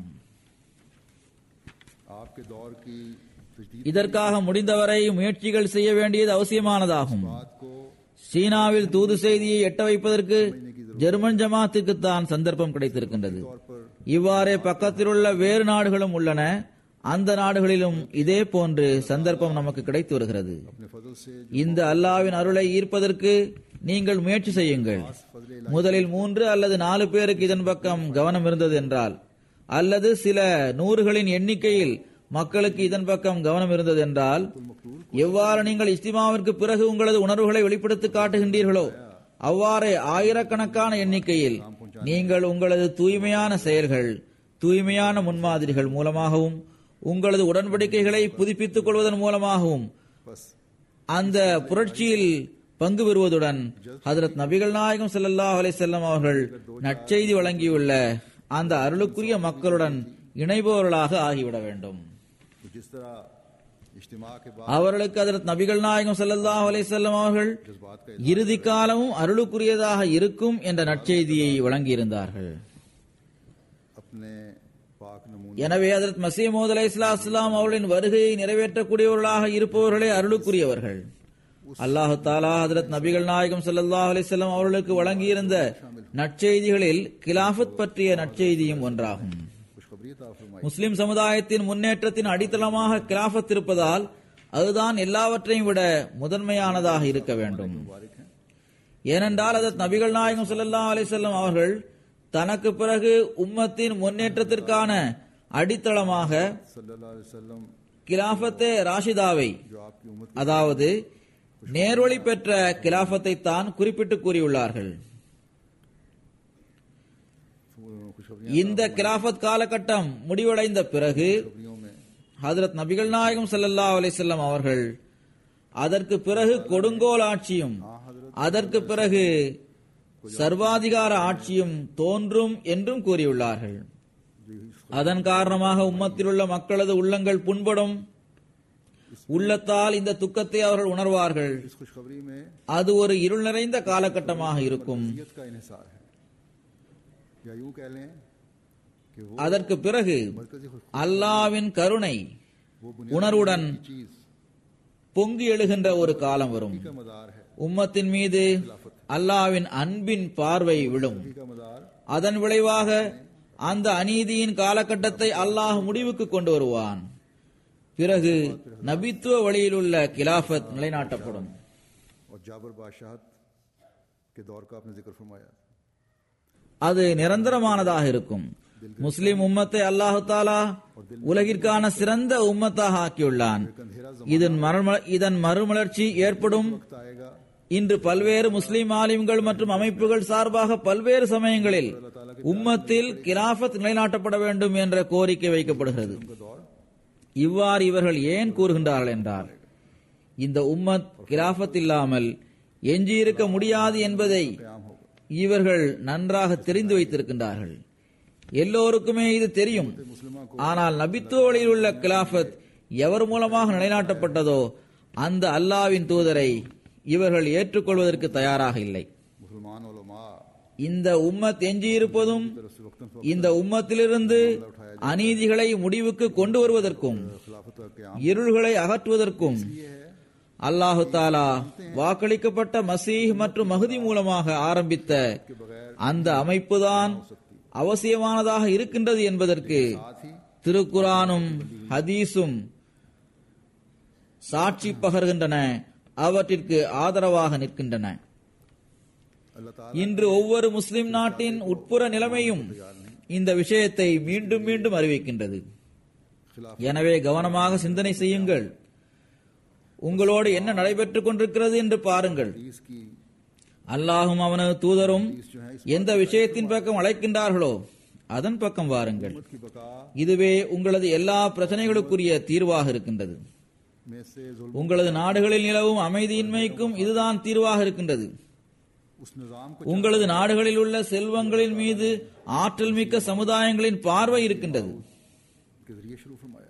हैं आपके दौर की तजदीद இதற்காக முடிந்தவரை முயற்சிகள் செய்ய வேண்டியது அவசியமானதாகும் बात को சீனாவில் தூது செய்தியை எட்ட வைப்பதற்கு ஜெர்மன் ஜமாத்துக்கு தான் சந்தர்ப்பம் கிடைத்திருக்கின்றது तौर पर இவ்வாறே பக்கத்திலுள்ள வேறு நாடுகளும் உள்ளன அந்த நாடுகளிலும் இதே போன்று சந்தர்ப்பம் நமக்கு கிடைத்து வருகிறது अपने फजल से இந்த அல்லாவின் அருளை ஈர்ப்பதற்கு நீங்கள் முயற்சி செய்யுங்கள் முதலில் மூன்று அல்லது நாலு பேருக்கு இதன் பக்கம் கவனம் இருந்தது என்றால் அல்லது சில நூறுகளின் எண்ணிக்கையில் மக்களுக்கு இதன் பக்கம் கவனம் இருந்தது என்றால் எவ்வாறு நீங்கள் இஸ்திமாவிற்கு பிறகு உங்களது உணர்வுகளை வெளிப்படுத்தி காட்டுகின்றீர்களோ அவ்வாறே ஆயிரக்கணக்கான எண்ணிக்கையில் நீங்கள் உங்களது தூய்மையான செயல்கள் தூய்மையான முன்மாதிரிகள் மூலமாகவும் உங்களது உடன்படிக்கைகளை புதுப்பித்துக் கொள்வதன் மூலமாகவும் बस அந்த புரட்சியில் பங்கு பெறுவதுடன் ஹதரத் நபிகள் நாயகம் ஸல்லல்லாஹு அலைஹி வஸல்லம் அவர்கள் நற்செய்தி வழங்கியுள்ள அந்த அருளுக்குரிய மக்களுடன் இணைபவர்களாக ஆகிவிட வேண்டும் तो जिस तरह इज्तिमा के बाद அவர்களுக்கு ஹதரத் நபிகள் நாயகம் ஸல்லல்லாஹு அலைஹி வஸல்லம் அவர்கள் जज्बात का இறுதி காலமும் அருளுக்குரியதாக இருக்கும் என்ற நற்செய்தியை வழங்கியிருந்தார்கள் अपने पाक नमूने எனவே ஹதரத் மசீமோத் அலை இஸ்லாம் அவர்களின் வருகையை நிறைவேற்றக்கூடியவர்களாக இருப்பவர்களே அருளுக்குரியவர்கள் அல்லாஹு தாலா ஹதரத் நபிகள் நாயகம் ஸல்லல்லாஹு அலைஹி வஸல்லம் அவர்களுக்கு வழங்கியிருந்த நற்செய்திகளில் கிலாஃபத் பற்றிய நற்செய்தியும் ஒன்றாகும் खुशखबरी अता फरमाई முஸ்லிம் சமுதாயத்தின் முன்னேற்றத்தின் அடித்தளமாக கிலாஃபத் இருப்பதால் அதுதான் எல்லாவற்றையும் விட முதன்மையானதாக இருக்க வேண்டும் मुबारक हैं ஏனென்றால் அதற்கு நபிகள் நாயகம் ஸல்லல்லாஹு அலைஹி வஸல்லம் அவர்கள் தனக்கு பிறகு உம்மத்தின் முன்னேற்றத்திற்கான அடித்தளமாக सल्लल्लाहु अलैहि वसल्लम கிலாஃபத்தே ராஷிதாவை जो आपकी उम्मत அதாவது நேர்வழி பெற்ற கிலாஃபத்தை தான் குறிப்பிட்டு கூறியுள்ளார்கள் खुशखबरियों இந்த கிலாஃபத் காலகட்டம் முடிவடைந்த பிறகு में ஹதரத் நபிகள் நாயகம் ஸல்லல்லாஹு அலைஹி வஸல்லம் அவர்கள் அதற்கு பிறகு கொடுங்கோல் ஆட்சியும் அதற்கு பிறகு சர்வாதிகார ஆட்சியும் தோன்றும் என்றும் கூறியுள்ளார்கள் அதன் காரணமாக உம்மத்தில் உள்ள மக்களது உள்ளங்கள் புண்படும் உள்ளத்தால் இந்த துக்கத்தை அவர்கள் உணர்வார்கள் इस खुशखबरी में அது ஒரு இருள் நிறைந்த காலகட்டமாக இருக்கும் नियत का इन्हिसार है या यूं कह लें कि वो அதற்கு பிறகு मरकजी खुश அல்லாவின் கருணை वो உணர்வுடன் बुनियादी चीज பொங்கி எழுகின்ற ஒரு காலம் வரும் का मदार है உம்மத்தின் மீது அல்லாவின் அன்பின் பார்வை விழும் का मदार அதன் விளைவாக அந்த அநீதியின் காலகட்டத்தை அல்லாஹ் முடிவுக்கு கொண்டு வருவான் பிறகு நபித்துவ வழியில் உள்ள கிலாஃபத் நிலைநாட்டப்படும் और जाबर बादशाहत के दौर का आपने जिक्र फरमाया அது நிரந்தரமானதாக இருக்கும் முஸ்லிம் உம்மத்தை அல்லாஹு தாலா உலகிற்கான சிறந்த உம்மத்தாக ஆக்கியுள்ளான் இதன் மறும- இதன் மறுமலர்ச்சி ஏற்படும் वक्त आएगा இன்று பல்வேறு முஸ்லிம் ஆலிம்கள் மற்றும் அமைப்புகள் சார்பாக பல்வேறு சமயங்களில் உம்மத்தில் கிலாஃபத் நிலைநாட்டப்பட வேண்டும் என்ற கோரிக்கை வைக்கப்படுகிறது का दौर இவ்வாறு இவர்கள் ஏன் கூறுகின்றார்கள் என்றால் இந்த உம்மத் கிலாஃபத் இல்லாமல் எஞ்சியிருக்க முடியாது என்பதை क्याम होगा இவர்கள் நன்றாக தெரிந்து வைத்திருக்கின்றார்கள் எல்லோருக்குமே இது தெரியும் ஆனால் நபித்துவ வழியில் உள்ள கிலாஃபத் எவர் மூலமாக நிலைநாட்டப்பட்டதோ அந்த அல்லாவின் தூதரை இவர்கள் ஏற்றுக்கொள்வதற்கு தயாராக இல்லை मुसलमान उलमा இந்த உம்மத் எஞ்சியிருப்பதும் तरफ से वक्तन இந்த உம்மத்திலிருந்து அநீதிகளை முடிவுக்கு கொண்டு வருவதற்கும் खिलाफत का क्याम இருள்களை அகற்றுவதற்கும் அல்லாஹு தாலா வாக்களிக்கப்பட்ட மசீஹ் மற்றும் மகுதி மூலமாக ஆரம்பித்த அந்த அமைப்புதான் அவசியமானதாக இருக்கின்றது என்பதற்கு साथ ही திருக்குரானும் ஹதீஸும் சாட்சி பகர்கின்றன அவற்றிற்கு ஆதரவாக நிற்கின்றன अल्लाह ताला இன்று ஒவ்வொரு முஸ்லிம் நாட்டின் உட்புற நிலைமையும் இந்த விஷயத்தை மீண்டும் மீண்டும் அறிவிக்கின்றது खिलाफ எனவே கவனமாக சிந்தனை செய்யுங்கள் உங்களோடு என்ன நடைபெற்றுக் கொண்டிருக்கிறது என்று பாருங்கள் इसकी அல்லாஹும் அவனது தூதரும் எந்த விஷயத்தின் பக்கம் அழைக்கின்றார்களோ அதன் பக்கம் வாருங்கள் की बका இதுவே உங்களது எல்லா பிரச்சனைகளுக்குரிய தீர்வாக இருக்கின்றது में से जुल्म உங்களது நாடுகளில் நிலவும் அமைதியின்மைக்கும் இதுதான் தீர்வாக இருக்கின்றது उस निजाम को உங்களது நாடுகளில் உள்ள செல்வங்களின் மீது ஆற்றல் மிக்க சமுதாயங்களின் பார்வை இருக்கின்றது के जरिए शुरू फरमाया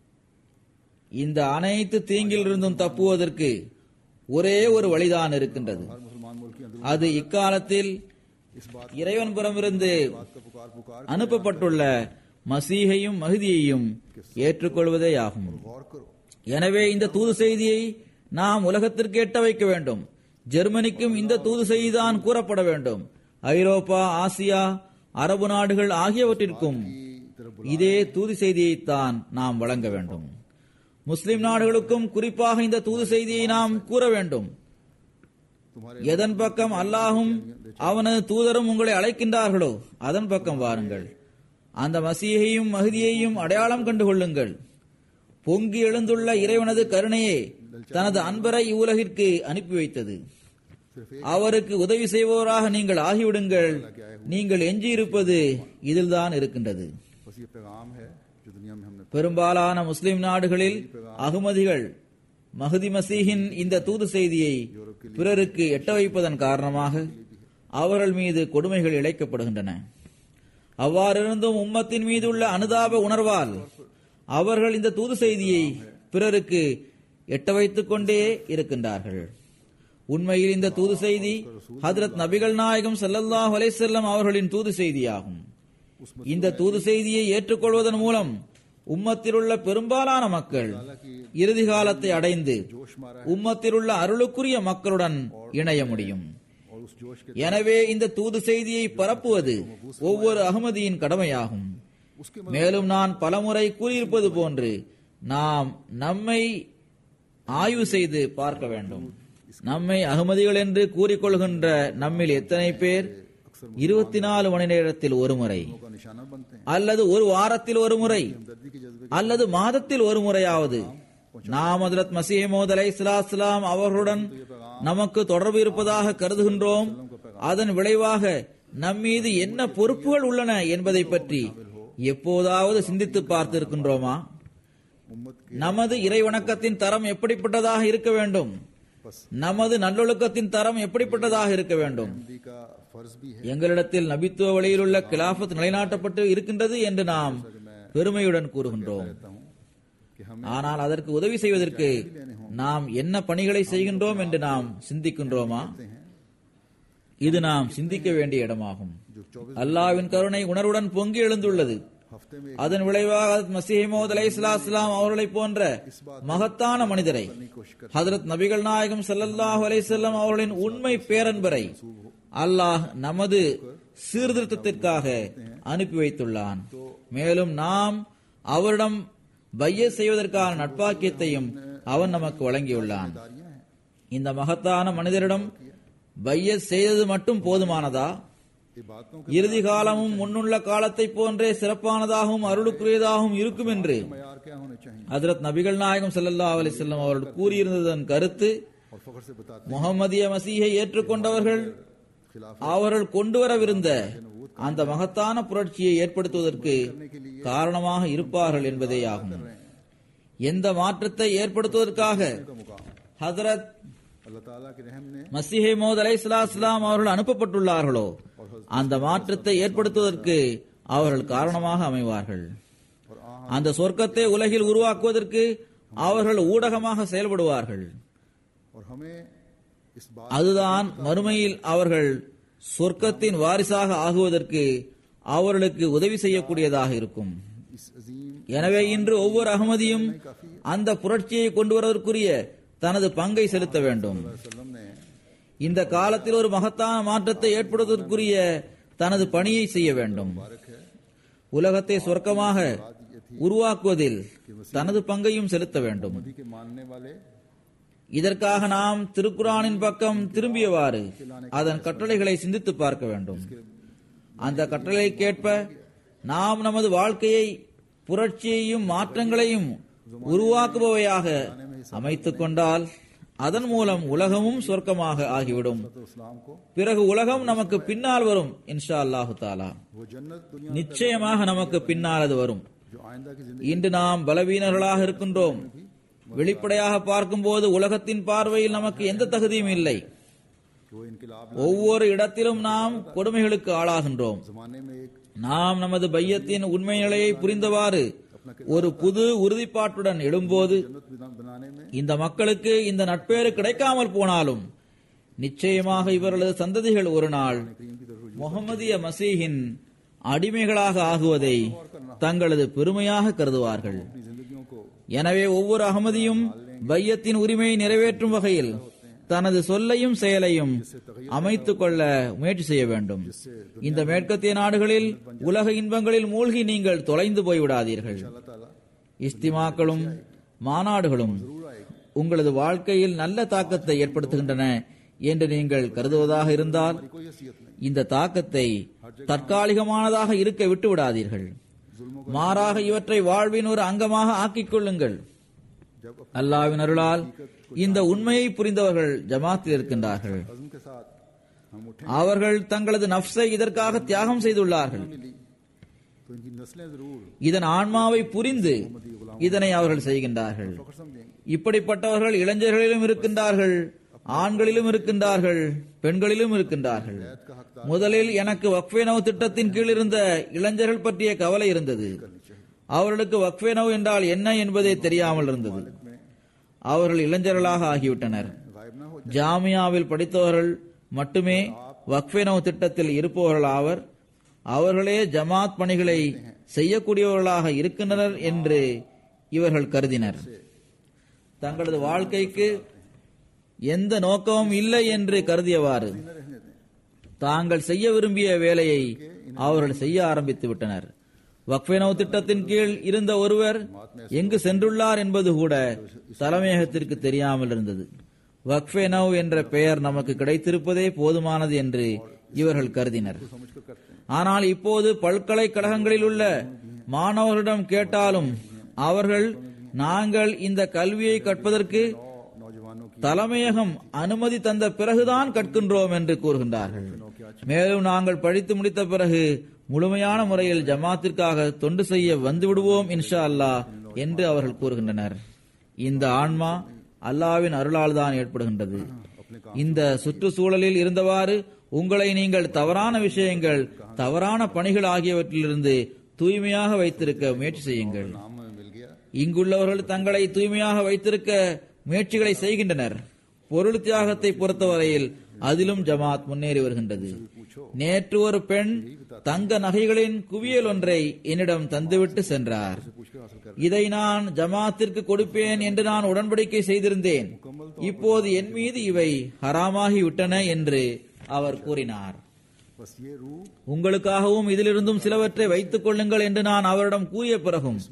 இந்த அனைத்து தீங்கிலிருந்தும் தப்புவதற்கு ஒரே ஒரு வழிதான் இருக்கின்றது हर मुसलमान मुल्क के अंदर அது இக்காலத்தில் इस बात இறைவன் புறமிருந்து बात का पुकार पुकार அனுப்பப்பட்டுள்ள மசீகையும் மகிதியையும் ஏற்றுக்கொள்வதே ஆகும் गौर करो எனவே இந்த தூது செய்தியை நாம் உலகத்திற்கு எட்ட வைக்க வேண்டும் ஜெர்மனிக்கும் இந்த தூது செய்திதான் கூறப்பட வேண்டும் ஐரோப்பா ஆசியா அரபு நாடுகள் ஆகியவற்றிற்கும் இதே தூது செய்தியைத்தான் நாம் வழங்க வேண்டும் முஸ்லிம் நாடுகளுக்கும் குறிப்பாக இந்த தூது செய்தியை நாம் கூற வேண்டும் तुम्हारे எதன் பக்கம் அல்லாஹும் அவனது தூதரும் உங்களை அழைக்கின்றார்களோ அதன் பக்கம் வாருங்கள் அந்த மசீகையும் மகிதியையும் அடையாளம் கண்டு கொள்ளுங்கள் பொங்கி எழுந்துள்ள இறைவனது கருணையே தனது அன்பரை இவ்வுலகிற்கு அனுப்பி வைத்தது सिर्फ அவருக்கு உதவி செய்பவராக நீங்கள் ஆகிவிடுங்கள் நீங்கள் எஞ்சியிருப்பது இதில்தான் இருக்கின்றது बस ये पैगाम है जो दुनिया में हमने பெரும்பாலான முஸ்லிம் நாடுகளில் அகமதிகள் மஹதி மசீஹின் இந்த தூது செய்தியை பிறருக்கு எட்ட வைப்பதன் காரணமாக அவர்கள் மீது கொடுமைகள் இழைக்கப்படுகின்றன அவ்வாறிருந்தும் உம்மத்தின் மீது உள்ள அனுதாப உணர்வால் அவர்கள் இந்த தூது செய்தியை பிறருக்கு எட்ட வைத்துக் கொண்டே இருக்கின்றார்கள் உண்மையில் இந்த தூது செய்தி ஹதரத் நபிகள் நாயகம் ஸல்லல்லாஹு அலைஹி வஸல்லம் அவர்களின் தூது செய்தியாகும் இந்த தூது செய்தியை ஏற்றுக்கொள்வதன் மூலம் உம்மத்தில் உள்ள பெரும்பாலான மக்கள் இறுதி காலத்தை அடைந்து உம்மத்தில் உள்ள அருளுக்குரிய மக்களுடன் இணைய முடியும் और उस जोश के எனவே இந்த தூது செய்தியை பரப்புவது ஒவ்வொரு அகமதியின் கடமையாகும் மேலும் நான் பலமுறை கூறியிருப்பது போன்று நாம் நம்மை ஆய்வு செய்து பார்க்க வேண்டும் நம்மை அகமதிகள் என்று கூறிக்கொள்கின்ற நம்மில் எத்தனை பேர் இருபத்தி நாலு மணி நேரத்தில் ஒரு முறை का निशाना बनते हैं அல்லது ஒரு வாரத்தில் ஒரு முறை दर्दी के जज्बे அல்லது மாதத்தில் ஒரு முறையாவது நாம் ஹஜரத் மசீமோத் அலை இஸ்லாம் அவர்களுடன் நமக்கு தொடர்பு இருப்பதாக கருதுகின்றோம் அதன் விளைவாக நம்மீது என்ன பொறுப்புகள் உள்ளன என்பதை பற்றி எப்போதாவது சிந்தித்து பார்த்திருக்கின்றோமா उम्मत நமது இறை வணக்கத்தின் தரம் எப்படிப்பட்டதாக இருக்க வேண்டும் நமது நல்லொழுக்கத்தின் தரம் எப்படிப்பட்டதாக இருக்க வேண்டும் के का फर्ज भी है எங்களிடத்தில் நபித்துவ வழியில் உள்ள கிலாஃபத் நிலைநாட்டப்பட்டு இருக்கின்றது என்று நாம் பெருமையுடன் கூறுகின்றோம் कहता हूँ कि हम ஆனால் அதற்கு உதவி செய்வதற்கு நாம் என்ன பணிகளை செய்கின்றோம் என்று நாம் சிந்திக்கின்றோமா இது நாம் சிந்திக்க வேண்டிய இடமாகும் जो चौबीस அல்லாவின் கருணை உணர்வுடன் பொங்கி எழுந்துள்ளது हफ्ते में அதன் விளைவாக மசீமோத் அலை இஸ்லாம் அவர்களை போன்ற மகத்தான மனிதரை ஹதரத் நபிகள் நாயகம் ஸல்லல்லாஹு அலைஹி வஸல்லம் அவர்களின் உண்மை பேரன்பரை அல்லாஹ் நமது சீர்திருத்தத்திற்காக அனுப்பி வைத்துள்ளான் மேலும் நாம் அவரிடம் பைய செய்வதற்கான நட்பாக்கியத்தையும் அவன் நமக்கு வழங்கியுள்ளான் दारियां हैं இந்த மகத்தான மனிதரிடம் பைய செய்தது மட்டும் போதுமானதா इबादतों இறுதி காலமும் முன்னுள்ள காலத்தை போன்றே சிறப்பானதாகவும் அருளுக்குரியதாகவும் இருக்கும் என்று के मैार क्या होने चाहिए ஹஜரத் நபிகள் நாயகம் ஸல்லல்லாஹு அலைஹி வஸல்லம் அவர்கள் கூறியிருந்ததன் கருத்து और फखर से बताते முகமதிய மசீஹை ஏற்றுக்கொண்டவர்கள் खिलाफ அவர்கள் கொண்டு வரவிருந்த அந்த மகத்தான புரட்சியை ஏற்படுத்துவதற்கு காரணமாக இருப்பார்கள் என்பதேயாகும் எந்த மாற்றத்தை ஏற்படுத்துவதற்காக का मुकाम ஹதரத் अल्लाह ताला के रहम ने மசிஹே மோத் அலை இஸ்லாம் அவர்கள் அனுப்பப்பட்டுள்ளார்களோ அந்த மாற்றத்தை ஏற்படுத்துவதற்கு அவர்கள் காரணமாக அமைவார்கள் और आ அந்த சொர்க்கத்தை உலகில் உருவாக்குவதற்கு அவர்கள் ஊடகமாக செயல்படுவார்கள் और हमें इस बात அதுதான் மறுமையில் அவர்கள் சொர்க்கத்தின் வாரிசாக ஆகுவதற்கு அவர்களுக்கு உதவி செய்யக்கூடியதாக இருக்கும் इस अजीम எனவே இன்று ஒவ்வொரு அகமதியும் அந்த புரட்சியை கொண்டு வருவதற்குரிய தனது பங்கை செலுத்த வேண்டும் वसल्लम ने இந்த காலத்தில் ஒரு மகத்தான மாற்றத்தை ஏற்படுவதற்குரிய தனது பணியை செய்ய வேண்டும் मुबारक है உலகத்தை சொர்க்கமாக உருவாக்குவதில் தனது பங்கையும் செலுத்த வேண்டும் नबी के मानने वाले இதற்காக நாம் திருக்குரானின் பக்கம் திரும்பியவாறு அதன் கட்டளைகளை சிந்தித்து பார்க்க வேண்டும் அந்த கட்டளைக்கேற்ப நாம் நமது வாழ்க்கையை புரட்சியையும் மாற்றங்களையும் உருவாக்குபவையாக அமைத்துக் கொண்டால் அதன் மூலம் உலகமும் சொர்க்கமாக ஆகிவிடும் तो इस्लाम को பிறகு உலகம் நமக்கு பின்னால் வரும் இன்ஷா அல்லாஹு தாலா वो जन्नत दुनिया நிச்சயமாக நமக்கு பின்னால் அது வரும் जो आइंदा की जिंदगी இன்று நாம் பலவீனர்களாக இருக்கின்றோம் வெளிப்படையாக பார்க்கும்போது உலகத்தின் பார்வையில் நமக்கு எந்த தகுதியும் இல்லை कि वो इनकलाब ஒவ்வொரு இடத்திலும் நாம் கொடுமைகளுக்கு ஆளாகின்றோம் जमाने में एक நாம் நமது பையத்தின் உண்மை நிலையை புரிந்தவாறு ஒரு புது உறுதிப்பாட்டுடன் எழும்போது जन्नत बना- बनाने में இந்த மக்களுக்கு இந்த நட்பேறு கிடைக்காமல் போனாலும் நிச்சயமாக இவர்களது சந்ததிகள் ஒரு நாள் करीम की तरफ முகமதிய மசீஹின் அடிமைகளாக ஆகுவதை தங்களது பெருமையாக கருதுவார்கள் अपनी जिंदगियों को எனவே ஒவ்வொரு அகமதியும் பையத்தின் உரிமையை நிறைவேற்றும் வகையில் தனது சொல்லையும் செயலையும் அமைத்துக் கொள்ள முயற்சி செய்ய வேண்டும் இந்த மேற்கத்திய நாடுகளில் உலக இன்பங்களில் மூழ்கி நீங்கள் தொலைந்து போய்விடாதீர்கள் अल्लाह ताला இஸ்திமாக்களும் மாநாடுகளும் உங்களது வாழ்க்கையில் நல்ல தாக்கத்தை ஏற்படுத்துகின்றன என்று நீங்கள் கருதுவதாக இருந்தால் कोई हैसियत नहीं இந்த தாக்கத்தை தற்காலிகமானதாக இருக்க விட்டு விடாதீர்கள் மாறாக இவற்றை வாழ்வின் ஒரு அங்கமாக ஆக்கிக் கொள்ளுங்கள் जब अपने அல்லாவின் அருளால் இந்த உண்மையை புரிந்தவர்கள் ஜமாத்தில் இருக்கின்றார்கள் अज़म के साथ हम उठे அவர்கள் தங்களது நஃப்ஸை இதற்காக தியாகம் செய்துள்ளார்கள் मिली तो इनकी नस्लें जरूर இதன் ஆன்மாவை புரிந்து இதனை அவர்கள் செய்கின்றார்கள் फखर समझेंगे இப்படிப்பட்டவர்கள் இளைஞர்களிலும் இருக்கின்றார்கள் ஆண்களிலும் இருக்கின்றார்கள் பெண்களிலும் இருக்கின்றார்கள் का हकदार முதலில் எனக்கு வக்ஃபேனவ் திட்டத்தின் கீழ் இருந்த இளைஞர்கள் பற்றிய கவலை இருந்தது அவர்களுக்கு வக்ஃபேனவ் என்றால் என்ன என்பதே தெரியாமல் இருந்தது அவர்கள் இளைஞர்களாக ஆகிவிட்டனர் गायब ना हो ஜாமியாவில் படித்தவர்கள் மட்டுமே வக்ஃபேனவ் திட்டத்தில் இருப்பவர்கள் ஆவர் அவர்களே ஜமாத் பணிகளை செய்யக்கூடியவர்களாக இருக்கின்றனர் என்று இவர்கள் கருதினர் தங்களது வாழ்க்கைக்கு எந்த நோக்கமும் இல்லை என்று கருதியவாறு न रहने दें தாங்கள் செய்ய விரும்பிய வேலையை அவர்கள் செய்ய ஆரம்பித்து விட்டனர் வக்ஃபேனவ் திட்டத்தின் கீழ் இருந்த ஒருவர் எங்கு சென்றுள்ளார் என்பது கூட தலைமையகத்திற்கு தெரியாமல் இருந்தது வக்ஃபேனவ் என்ற பெயர் நமக்கு கிடைத்திருப்பதே போதுமானது என்று இவர்கள் கருதினர் समझकर करते हैं ஆனால் இப்போது பல்கலைக்கழகங்களில் உள்ள மாணவர்களிடம் கேட்டாலும் அவர்கள் நாங்கள் இந்த கல்வியை கற்பதற்கு नौजवानों की தலைமையகம் அனுமதி தந்த பிறகுதான் கற்கின்றோம் என்று கூறுகின்றார்கள் மேலும் நாங்கள் படித்து முடித்த பிறகு முழுமையான முறையில் ஜமாத்திற்காக தொண்டு செய்ய வந்து விடுவோம் இன்ஷா அல்லாஹ் என்று அவர்கள் கூறுகின்றனர் இந்த ஆன்மா அல்லாவின் அருளால் தான் ஏற்படுகின்றது இந்த சுற்றுச்சூழலில் இருந்தவாறு உங்களை நீங்கள் தவறான விஷயங்கள் தவறான பணிகள் ஆகியவற்றிலிருந்து தூய்மையாக வைத்திருக்க முயற்சி செய்யுங்கள் नाम में मिल गया இங்குள்ளவர்கள் தங்களை தூய்மையாக வைத்திருக்க முயற்சிகளை செய்கின்றனர் பொருள் தியாகத்தை பொறுத்தவரையில் அதிலும் ஜமாத் முன்னேறி வருகின்றது நேற்று ஒரு பெண் தங்க நகைகளின் குவியல் ஒன்றை என்னிடம் தந்துவிட்டு சென்றார் पूछ कर हासिल कर இதை நான் ஜமாத்திற்கு கொடுப்பேன் என்று நான் உடன்படிக்கை செய்திருந்தேன் இப்போது என் மீது இவை ஹராமாகி விட்டன என்று அவர் கூறினார் बस ये रूह உங்களுக்காகவும் இதிலிருந்தும் சிலவற்றை வைத்துக் கொள்ளுங்கள் என்று நான் அவரிடம் கூறிய பிறகும் माहौल में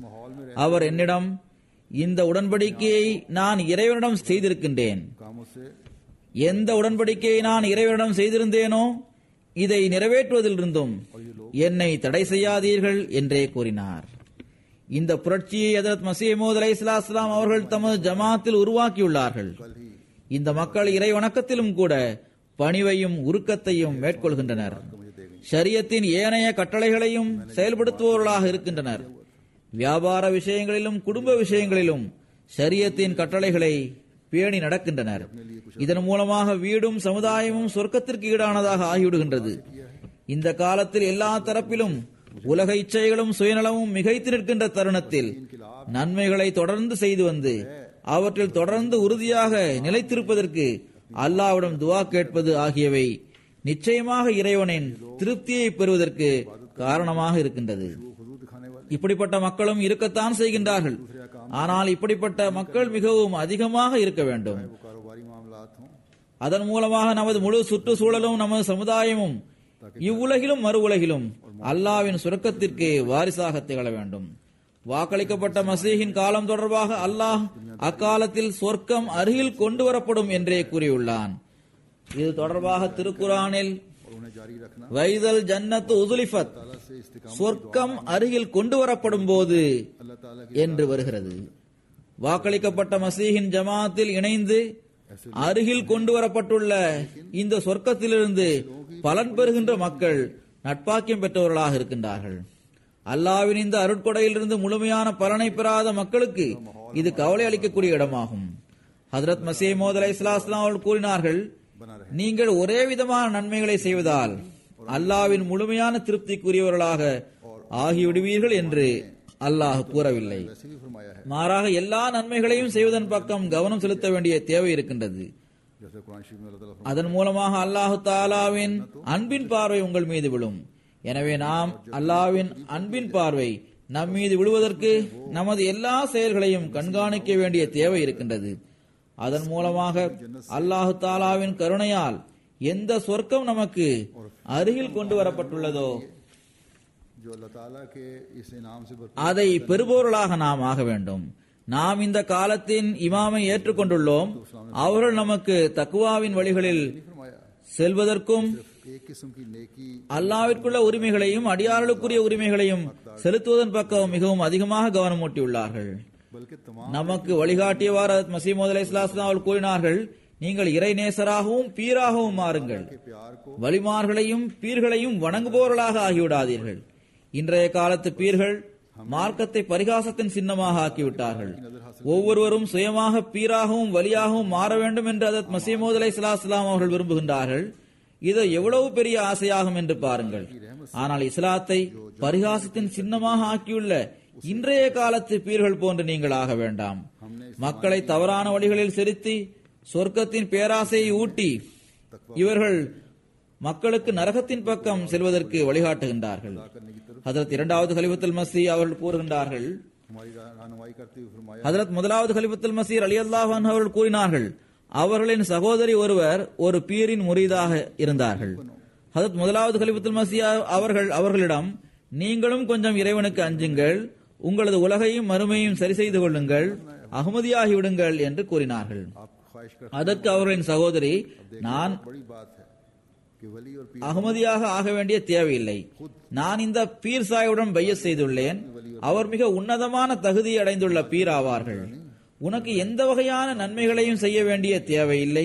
அவர் என்னிடம் இந்த உடன்படிக்கையை நான் இறைவனிடம் செய்திருக்கின்றேன் कामों से எந்த உடன்படிக்கையை நான் இறைவனிடம் செய்திருந்தேனோ இதை நிறைவேற்றுவதிலிருந்தும் என்னை தடை செய்யாதீர்கள் என்றே கூறினார் இந்த புரட்சியை ஹஜரத் மசீமோத் அலை இஸ்லாம் அவர்கள் தமது ஜமாத்தில் உருவாக்கியுள்ளார்கள் कल ही இந்த மக்கள் இறை வணக்கத்திலும் கூட பணிவையும் உருக்கத்தையும் மேற்கொள்கின்றனர் ஷரியத்தின் ஏனைய கட்டளைகளையும் செயல்படுத்துபவர்களாக இருக்கின்றனர் வியாபார விஷயங்களிலும் குடும்ப விஷயங்களிலும் ஷரியத்தின் கட்டளைகளை பேணி நடக்கின்றனர் இதன் மூலமாக வீடும் சமுதாயமும் சொர்க்கத்திற்கு ஈடானதாக ஆகிவிடுகின்றது இந்த காலத்தில் எல்லா தரப்பிலும் உலக இச்சைகளும் சுயநலமும் மிகைத்து நிற்கின்ற தருணத்தில் நன்மைகளை தொடர்ந்து செய்து வந்து அவற்றில் தொடர்ந்து உறுதியாக நிலைத்திருப்பதற்கு அல்லாவிடம் துவா கேட்பது ஆகியவை நிச்சயமாக இறைவனின் திருப்தியை பெறுவதற்கு காரணமாக இருக்கின்றது हुजूर दिखाने वाले இப்படிப்பட்ட மக்களும் இருக்கத்தான் செய்கின்றார்கள் ஆனால் இப்படிப்பட்ட மக்கள் மிகவும் அதிகமாக இருக்க வேண்டும் वो कारोबारी मामलात हों அதன் மூலமாக நமது முழு சுற்றுச்சூழலும் நமது சமுதாயமும் இவ்வுலகிலும் மறு உலகிலும் அல்லாவின் சுரக்கத்திற்கு வாரிசாக திகழ வேண்டும் வாக்களிக்கப்பட்ட மசீஹின் காலம் தொடர்பாக அல்லாஹ் அக்காலத்தில் சொர்க்கம் அருகில் கொண்டு வரப்படும் என்றே கூறியுள்ளான் இது தொடர்பாக திருக்குரானில் और उन्हें जारी रखना வைதல் ஜன்னத்து உதுலிஃபத் ताला से इस्तिकाम சொர்க்கம் அருகில் கொண்டு வரப்படும் போது अल्लाह ताला की என்று வருகிறது வாக்களிக்கப்பட்ட மசீஹின் ஜமாத்தில் இணைந்து அருகில் கொண்டு வரப்பட்டுள்ள இந்த சொர்க்கத்திலிருந்து பலன் பெறுகின்ற மக்கள் நட்பாக்கியம் பெற்றவர்களாக இருக்கின்றார்கள் அல்லாவின் இந்த அருட்கொடையிலிருந்து முழுமையான பலனை பெறாத மக்களுக்கு இது கவலை அளிக்கக்கூடிய இடமாகும் ஹதரத் மசீமோத் அலை இஸ்லாம் அவர்கள் கூறினார்கள் நீங்கள் ஒரே விதமான நன்மைகளை செய்வதால் அல்லாவின் முழுமையான திருப்திக்குரியவர்களாக ஆகிவிடுவீர்கள் என்று அல்லாஹ் கூறவில்லை वैसे भी फरमाया है மாறாக எல்லா நன்மைகளையும் செய்வதன் பக்கம் கவனம் செலுத்த வேண்டிய தேவை இருக்கின்றது जैसे कुरान शरीफ में अल्लाह ताला அதன் மூலமாக அல்லாஹு தாலாவின் அன்பின் பார்வை உங்கள் மீது விழும் எனவே நாம் அல்லாவின் அன்பின் பார்வை நம் மீது விழுவதற்கு நமது எல்லா செயல்களையும் கண்காணிக்க வேண்டிய தேவை இருக்கின்றது அதன் மூலமாக அல்லாஹு தாலாவின் கருணையால் எந்த சொர்க்கம் நமக்கு அருகில் கொண்டு வரப்பட்டுள்ளதோ जो अल्लाह ताला के इस इनाम से भरपूर அதை பெறுபவர்களாக நாம் ஆக வேண்டும் நாம் இந்த காலத்தின் இமாமை ஏற்றுக்கொண்டுள்ளோம் அவர்கள் நமக்கு தக்குவாவின் வழிகளில் फरमाया செல்வதற்கும் एक किस्म की नेकी அல்லாவிற்குள்ள உரிமைகளையும் அடியார்களுக்குரிய உரிமைகளையும் செலுத்துவதன் பக்கம் மிகவும் அதிகமாக கவனமூட்டியுள்ளார்கள் बल्कि तमाम நமக்கு வழிகாட்டியவாறு மசீமோத் அலை அவர்கள் கூறினார்கள் நீங்கள் இறை நேசராகவும் பீராகவும் மாறுங்கள் के प्यार को வலிமார்களையும் பீர்களையும் வணங்குபவர்களாக ஆகிவிடாதீர்கள் இன்றைய காலத்து பீர்கள் மார்க்கத்தை பரிகாசத்தின் சின்னமாக ஆக்கிவிட்டார்கள் ஒவ்வொருவரும் சுயமாக பீராகவும் வலியாகவும் மாற வேண்டும் என்று அதத் மசீமோத் அலை அவர்கள் விரும்புகின்றார்கள் இது எவ்வளவு பெரிய ஆசையாகும் என்று பாருங்கள் ஆனால் இஸ்லாத்தை பரிகாசத்தின் சின்னமாக ஆக்கியுள்ள இன்றைய காலத்து பீர்கள் போன்று நீங்கள் ஆக வேண்டாம் மக்களை தவறான வழிகளில் செலுத்தி சொர்க்கத்தின் பேராசையை ஊட்டி இவர்கள் மக்களுக்கு நரகத்தின் பக்கம் செல்வதற்கு வழிகாட்டுகின்றார்கள் ஹதரத் இரண்டாவது கலிபத்துல் மசி அவர்கள் கூறுகின்றார்கள் हमारी रा- रहनुमाई करते हुए फरमाया ஹதரத் முதலாவது கலிபத்துல் மசீர் அலி அல்லாஹ் அவர்கள் கூறினார்கள் அவர்களின் சகோதரி ஒருவர் ஒரு பீரின் முரீதாக இருந்தார்கள் ஹதரத் முதலாவது கலிபத்துல் மசி அவர்கள் அவர்களிடம் நீங்களும் கொஞ்சம் இறைவனுக்கு அஞ்சுங்கள் உங்களது உலகையும் மறுமையும் சரி செய்து கொள்ளுங்கள் அகமதியாகி விடுங்கள் என்று கூறினார்கள் आप ख्वाहिश कर அதற்கு அவர்களின் சகோதரி நான் बड़ी बात है कि वली और पीर அகமதியாக ஆக வேண்டிய தேவையில்லை நான் இந்த பீர் சாயுடன் பைய செய்துள்ளேன் அவர் மிக உன்னதமான தகுதி அடைந்துள்ள பீர் ஆவார்கள் உனக்கு எந்த வகையான நன்மைகளையும் செய்ய வேண்டிய தேவையில்லை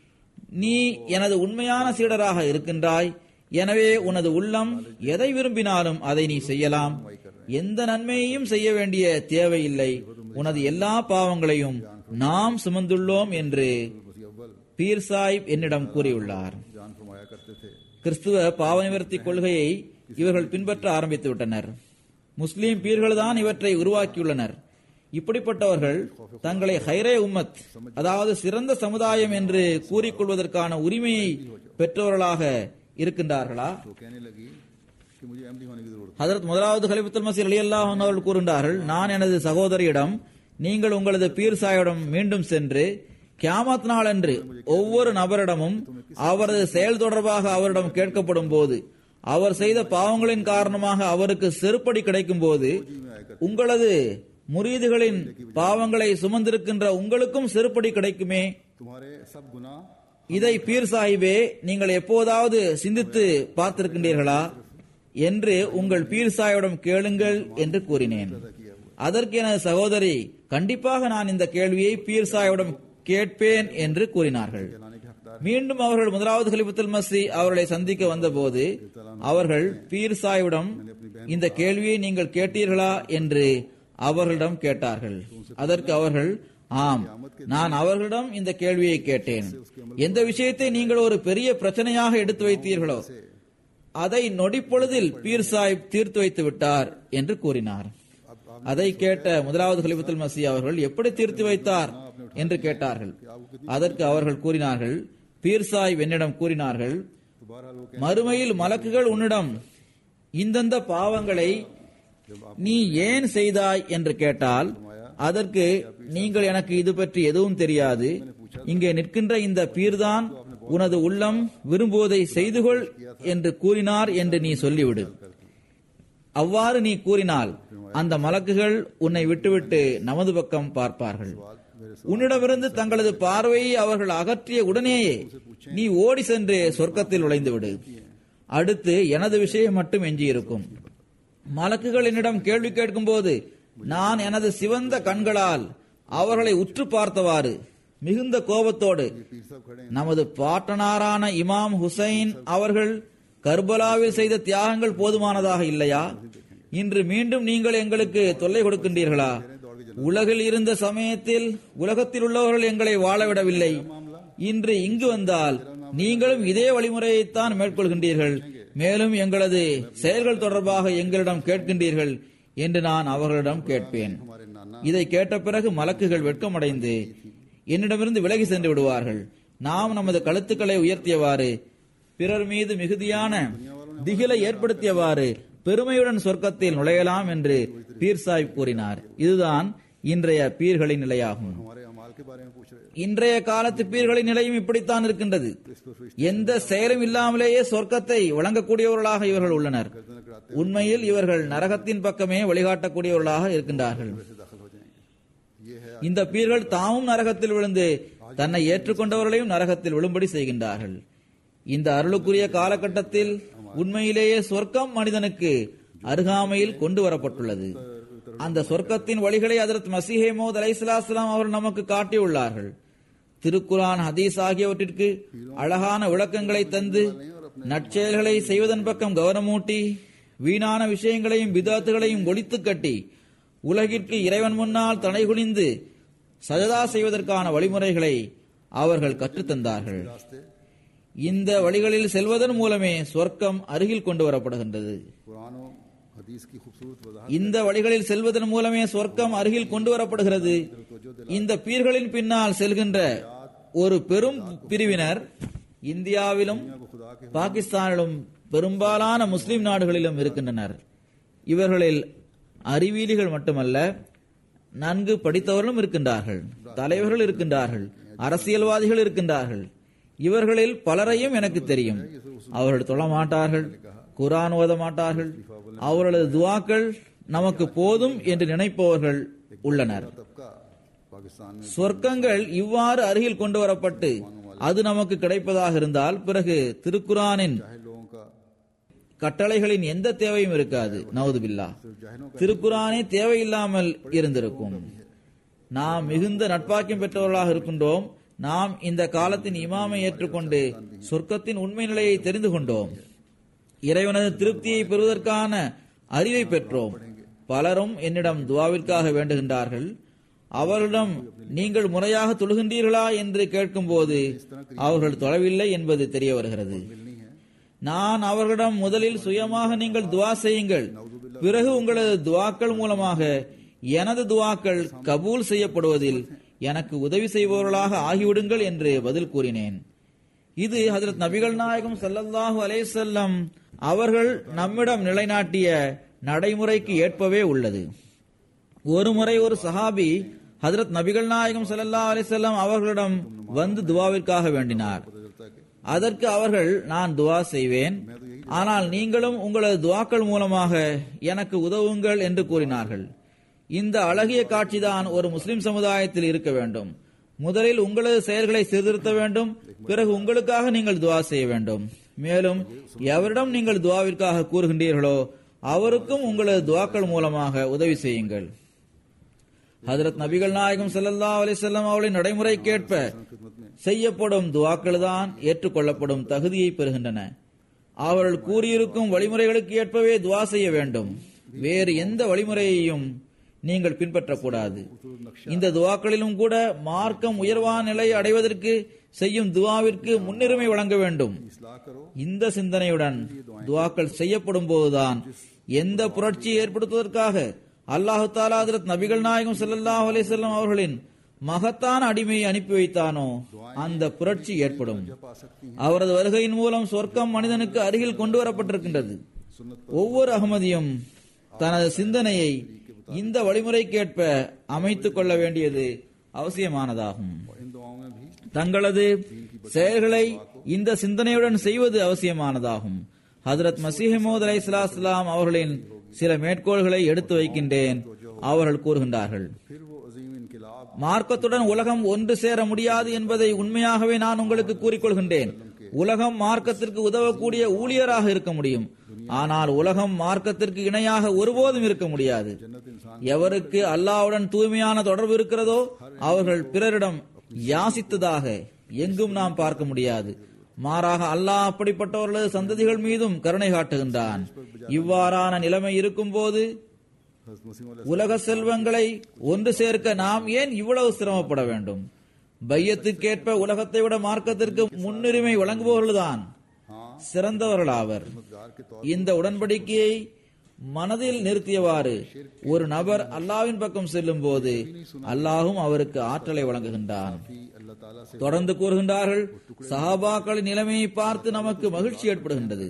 நீ எனது உண்மையான சீடராக இருக்கின்றாய் எனவே உனது உள்ளம் எதை விரும்பினாலும் அதை நீ செய்யலாம் எந்த நன்மையையும் செய்ய வேண்டிய தேவையில்லை உனது எல்லா பாவங்களையும் நாம் சுமந்துள்ளோம் என்று वसी अव्वल பீர் சாஹிப் என்னிடம் கூறியுள்ளார் जान फरमाया करते थे கிறிஸ்துவ பாவ நிவர்த்தி கொள்கையை இவர்கள் பின்பற்ற ஆரம்பித்து விட்டனர் முஸ்லீம் பீர்கள்தான் இவற்றை உருவாக்கியுள்ளனர் இப்படிப்பட்டவர்கள் தங்களை ஹைரே உம்மத் அதாவது சிறந்த சமுதாயம் என்று கூறிக்கொள்வதற்கான உரிமையை பெற்றவர்களாக இருக்கின்றார்களா तो कहने लगी कि मुझे अहमदी होने की जरूरत ஹதரத் முதலாவது கலிபுத்தல் மசீர் அலி அல்லாஹ் அவர்கள் கூறுகின்றார்கள் நான் எனது சகோதரியிடம் நீங்கள் உங்களது பீர் சாயிடம் மீண்டும் சென்று கியாமத் நாள் அன்று ஒவ்வொரு நபரிடமும் அவரது செயல் தொடர்பாக அவரிடம் கேட்கப்படும் போது அவர் செய்த பாவங்களின் காரணமாக அவருக்கு செருப்படி கிடைக்கும் போது உங்களது முரீதுகளின் பாவங்களை சுமந்திருக்கின்ற உங்களுக்கும் செருப்படி கிடைக்குமே तुम्हारे सब गुनाह இதை பீர் சாஹிபே நீங்கள் எப்போதாவது சிந்தித்து பார்த்திருக்கின்றீர்களா என்று உங்கள் பீர் சாஹிபிடம் கேளுங்கள் என்று கூறினேன் அதற்கு எனது சகோதரி கண்டிப்பாக நான் இந்த கேள்வியை பீர் சாஹிபிடம் கேட்பேன் என்று கூறினார்கள் लाने के हकदार மீண்டும் அவர்கள் முதலாவது கலிபத்துல் மசி அவர்களை சந்திக்க வந்தபோது அவர்கள் பீர் சாஹிபிடம் இந்த கேள்வியை நீங்கள் கேட்டீர்களா என்று அவர்களிடம் கேட்டார்கள் அதற்கு அவர்கள் ஆம் நான் அவர்களிடம் இந்த கேள்வியை கேட்டேன் எந்த விஷயத்தை நீங்கள் ஒரு பெரிய பிரச்சனையாக எடுத்து வைத்தீர்களோ அதை நொடிப்பொழுதில் பீர் சாஹிப் தீர்த்து வைத்து விட்டார் என்று கூறினார் அதை கேட்ட முதலாவது கலிபத்துல் மசி அவர்கள் எப்படி தீர்த்து வைத்தார் என்று கேட்டார்கள் அதற்கு அவர்கள் கூறினார்கள் பீர் சாஹிப் என்னிடம் கூறினார்கள் तो बहरहाल वो மறுமையில் மலக்குகள் உன்னிடம் இந்தந்த பாவங்களை நீ ஏன் செய்தாய் என்று கேட்டால் அதற்கு நீங்கள் எனக்கு இது பற்றி எதுவும் தெரியாது இங்கே நிற்கின்ற இந்த பீர்தான் உனது உள்ளம் விரும்புவதை செய்து கொள் என்று கூறினார் என்று நீ சொல்லிவிடு அவ்வாறு நீ கூறினால் அந்த மலக்குகள் உன்னை விட்டுவிட்டு நமது பக்கம் பார்ப்பார்கள் உன்னிடமிருந்து தங்களது பார்வையை அவர்கள் அகற்றிய உடனேயே நீ ஓடி சென்று சொர்க்கத்தில் நுழைந்து விடு அடுத்து எனது விஷயம் மட்டும் எஞ்சியிருக்கும் மலக்குகள் என்னிடம் கேள்வி கேட்கும்போது நான் எனது சிவந்த கண்களால் அவர்களை உற்று பார்த்தவாறு மிகுந்த கோபத்தோடு पीर साहब खड़े हैं நமது பாட்டனாரான இமாம் ஹுசைன் அவர்கள் கர்பலாவில் செய்த தியாகங்கள் போதுமானதாக இல்லையா இன்று மீண்டும் நீங்கள் எங்களுக்கு தொல்லை கொடுக்கின்றீர்களா உலகில் இருந்த சமயத்தில் உலகத்தில் உள்ளவர்கள் எங்களை வாழவிடவில்லை இன்று இங்கு வந்தால் நீங்களும் இதே வழிமுறையைத்தான் மேற்கொள்கின்றீர்கள் மேலும் எங்களது செயல்கள் தொடர்பாக எங்களிடம் கேட்கின்றீர்கள் என்று நான் அவர்களிடம் கேட்பேன் हमारे नाना இதை கேட்ட பிறகு மலக்குகள் வெட்கமடைந்து என்னிடமிருந்து விலகி சென்று விடுவார்கள் நாம் நமது கழுத்துக்களை உயர்த்தியவாறு பிறர் மீது மிகுதியான திகிலை ஏற்படுத்தியவாறு பெருமையுடன் சொர்க்கத்தில் நுழையலாம் என்று பீர் சாஹிப் கூறினார் இதுதான் இன்றைய பீர்களின் நிலையாகும் हमारे अमाल के बारे में पूछ रहे இன்றைய காலத்து பீர்களின் நிலையும் இப்படித்தான் இருக்கின்றது எந்த செயலும் இல்லாமலேயே சொர்க்கத்தை வழங்கக்கூடியவர்களாக இவர்கள் உள்ளனர் உண்மையில் இவர்கள் நரகத்தின் பக்கமே வழிகாட்டக்கூடியவர்களாக இருக்கின்றார்கள் से दाखिल हो जाएंगे ये है இந்த பீர்கள் தாமும் நரகத்தில் விழுந்து தன்னை ஏற்றுக்கொண்டவர்களையும் நரகத்தில் விழும்படி செய்கின்றார்கள் இந்த அருளுக்குரிய காலகட்டத்தில் உண்மையிலேயே சொர்க்கம் மனிதனுக்கு அருகாமையில் கொண்டு வரப்பட்டுள்ளது அந்த சொர்க்கத்தின் வழிகளை அதரத் மசீஹே மோத் அலைசலாஸ்லாம் அவர்கள் நமக்கு காட்டியுள்ளார்கள் திருக்குரான் ஹதீஸ் ஆகியவற்றிற்கு அழகான விளக்கங்களை தந்து நற்செயல்களை செய்வதன் பக்கம் கவனமூட்டி வீணான விஷயங்களையும் பிதாத்துகளையும் ஒழித்து கட்டி உலகிற்கு இறைவன் முன்னால் தலை குனிந்து சஜதா செய்வதற்கான வழிமுறைகளை அவர்கள் கற்றுத்தந்தார்கள் रास्ते இந்த வழிகளில் செல்வதன் மூலமே சொர்க்கம் அருகில் கொண்டு வரப்படுகின்றது कुरान और हदीस की खूबसूरत वजाहत இந்த வழிகளில் செல்வதன் மூலமே சொர்க்கம் அருகில் கொண்டு வரப்படுகிறது இந்த பீர்களின் பின்னால் செல்கின்ற ஒரு பெரும் பிரிவினர் இந்தியாவிலும் को खुदा के பாகிஸ்தானிலும் பெரும்பாலான முஸ்லிம் நாடுகளிலும் இருக்கின்றனர் இவர்களில் அறிவியலிகள் மட்டுமல்ல நன்கு படித்தவர்களும் இருக்கின்றார்கள் தலைவர்கள் இருக்கின்றார்கள் அரசியல்வாதிகள் இருக்கின்றார்கள் இவர்களில் பலரையும் எனக்கு தெரியும் அவர்கள் தொழ மாட்டார்கள் குரான் ஓத மாட்டார்கள் அவர்களது துவாக்கள் நமக்கு போதும் என்று நினைப்பவர்கள் உள்ளனர் तबका पाकिस्तान में சொர்க்கங்கள் இவ்வாறு அருகில் கொண்டு வரப்பட்டு அது நமக்கு கிடைப்பதாக இருந்தால் பிறகு திருக்குரானின் चाहे लोगों का கட்டளைகளின் எந்த தேவையும் இருக்காது நவுதுபில்லா திருக்குரானே தேவையில்லாமல் இருந்திருக்கும் நாம் மிகுந்த நட்பாக்கியம் பெற்றவர்களாக இருக்கின்றோம் நாம் இந்த காலத்தின் இமாமை ஏற்றுக்கொண்டு சொர்க்கத்தின் உண்மை நிலையை தெரிந்து கொண்டோம் இறைவனது திருப்தியை பெறுவதற்கான அறிவை பெற்றோம் பலரும் என்னிடம் துவாவிற்காக வேண்டுகின்றார்கள் அவர்களிடம் நீங்கள் முறையாக தொழுகின்றீர்களா என்று கேட்கும்போது அவர்கள் தொழவில்லை என்பது தெரிய வருகிறது நான் அவர்களிடம் முதலில் சுயமாக நீங்கள் துவா செய்யுங்கள் பிறகு உங்களது துவாக்கள் மூலமாக எனது துவாக்கள் கபூல் செய்யப்படுவதில் எனக்கு உதவி செய்பவர்களாக ஆகிவிடுங்கள் என்று பதில் கூறினேன் இது ஹஜரத் நபிகள் நாயகம் ஸல்லல்லாஹு அலைஹி வஸல்லம் அவர்கள் நம்மிடம் நிலைநாட்டிய நடைமுறைக்கு ஏற்பவே உள்ளது ஒரு முறை ஒரு சஹாபி ஹஜரத் நபிகள் நாயகம் ஸல்லல்லாஹு அலைஹி வஸல்லம் அவர்களிடம் வந்து துவாவிற்காக வேண்டினார் அதற்கு அவர்கள் நான் துவா செய்வேன் ஆனால் நீங்களும் உங்களது துவாக்கள் மூலமாக எனக்கு உதவுங்கள் என்று கூறினார்கள் இந்த அழகிய காட்சிதான் ஒரு முஸ்லிம் சமுதாயத்தில் இருக்க வேண்டும் முதலில் உங்களது செயல்களை சீர்திருத்த வேண்டும் பிறகு உங்களுக்காக நீங்கள் துவா செய்ய வேண்டும் மேலும் எவரிடம் நீங்கள் துவாவிற்காக கூறுகின்றீர்களோ அவருக்கும் உங்களது துவாக்கள் மூலமாக உதவி செய்யுங்கள் ஹதரத் நபிகள் நாயகம் ஸல்லல்லாஹு அலைஹி வஸல்லம் அவர்களின் நடைமுறைக்கேற்ப செய்யப்படும் துவாக்கள் தான் ஏற்றுக்கொள்ளப்படும் தகுதியை பெறுகின்றன அவர்கள் கூறியிருக்கும் வழிமுறைகளுக்கு ஏற்பவே துவா செய்ய வேண்டும் வேறு எந்த வழிமுறையையும் நீங்கள் பின்பற்றக்கூடாது இந்த துவாக்களிலும் கூட மார்க்கம் உயர்வான நிலை அடைவதற்கு செய்யும் துவாவிற்கு முன்னுரிமை வழங்க வேண்டும் इसलाह करो இந்த சிந்தனையுடன் துவாக்கள் செய்யப்படும் போதுதான் எந்த புரட்சியை ஏற்படுத்துவதற்காக அல்லாஹு தாலா ஹஜ்ரத் நபிகள் நாயகம் ஸல்லல்லாஹு அலைஹி வஸல்லம் அவர்களின் மகத்தான அடிமையை அனுப்பி வைத்தானோ அந்த புரட்சி ஏற்படும் पा सकती அவரது வருகையின் மூலம் சொர்க்கம் மனிதனுக்கு அருகில் கொண்டு வரப்பட்டிருக்கின்றது ஒவ்வொரு அகமதியும் தனது சிந்தனையை இந்த வழிமுறைக்கேற்ப அமைத்துக் கொள்ள வேண்டியது அவசியமானதாகும் इन दुआओं में भी தங்களது செயல்களை இந்த சிந்தனையுடன் செய்வது அவசியமானதாகும் ஹதரத் மசீஹமோத் அலை சலாஸ்லாம் அவர்களின் சில மேற்கோள்களை எடுத்து வைக்கின்றேன் அவர்கள் கூறுகின்றார்கள் फिर वो अजीम इनकलाब மார்க்கத்துடன் உலகம் ஒன்று சேர முடியாது என்பதை உண்மையாகவே நான் உங்களுக்கு கூறிக்கொள்கின்றேன் உலகம் மார்க்கத்திற்கு உதவக்கூடிய ஊழியராக இருக்க முடியும் ஆனால் உலகம் மார்க்கத்திற்கு இணையாக ஒருபோதும் இருக்க முடியாது எவருக்கு அல்லாஹ்வுடன் தூய்மையான தொடர்பு இருக்கிறதோ அவர்கள் பிறரிடம் யாசித்ததாக எங்கும் நாம் பார்க்க முடியாது மாறாக அல்லாஹ் அப்படிப்பட்டவர்களது சந்ததிகள் மீதும் கருணை காட்டுகின்றான் இவ்வாறான நிலைமை இருக்கும்போது हज़रत मसीह मौला உலக செல்வங்களை ஒன்று சேர்க்க நாம் ஏன் இவ்வளவு சிரமப்பட வேண்டும் பையத்துக்கேற்ப உலகத்தை விட மார்க்கத்திற்கு முன்னுரிமை வழங்குபவர்கள்தான் சிறந்தவர்களாவர் मददगार के तौर இந்த உடன்படிக்கையை மனதில் நிறுத்தியவாறு ஒரு நபர் அல்லாவின் பக்கம் செல்லும் போது அல்லாஹும் அவருக்கு ஆற்றலை வழங்குகின்றான் की अल्लाह ताला से தொடர்ந்து கூறுகின்றார்கள் சஹாபாக்களின் நிலைமையை பார்த்து நமக்கு மகிழ்ச்சி ஏற்படுகின்றது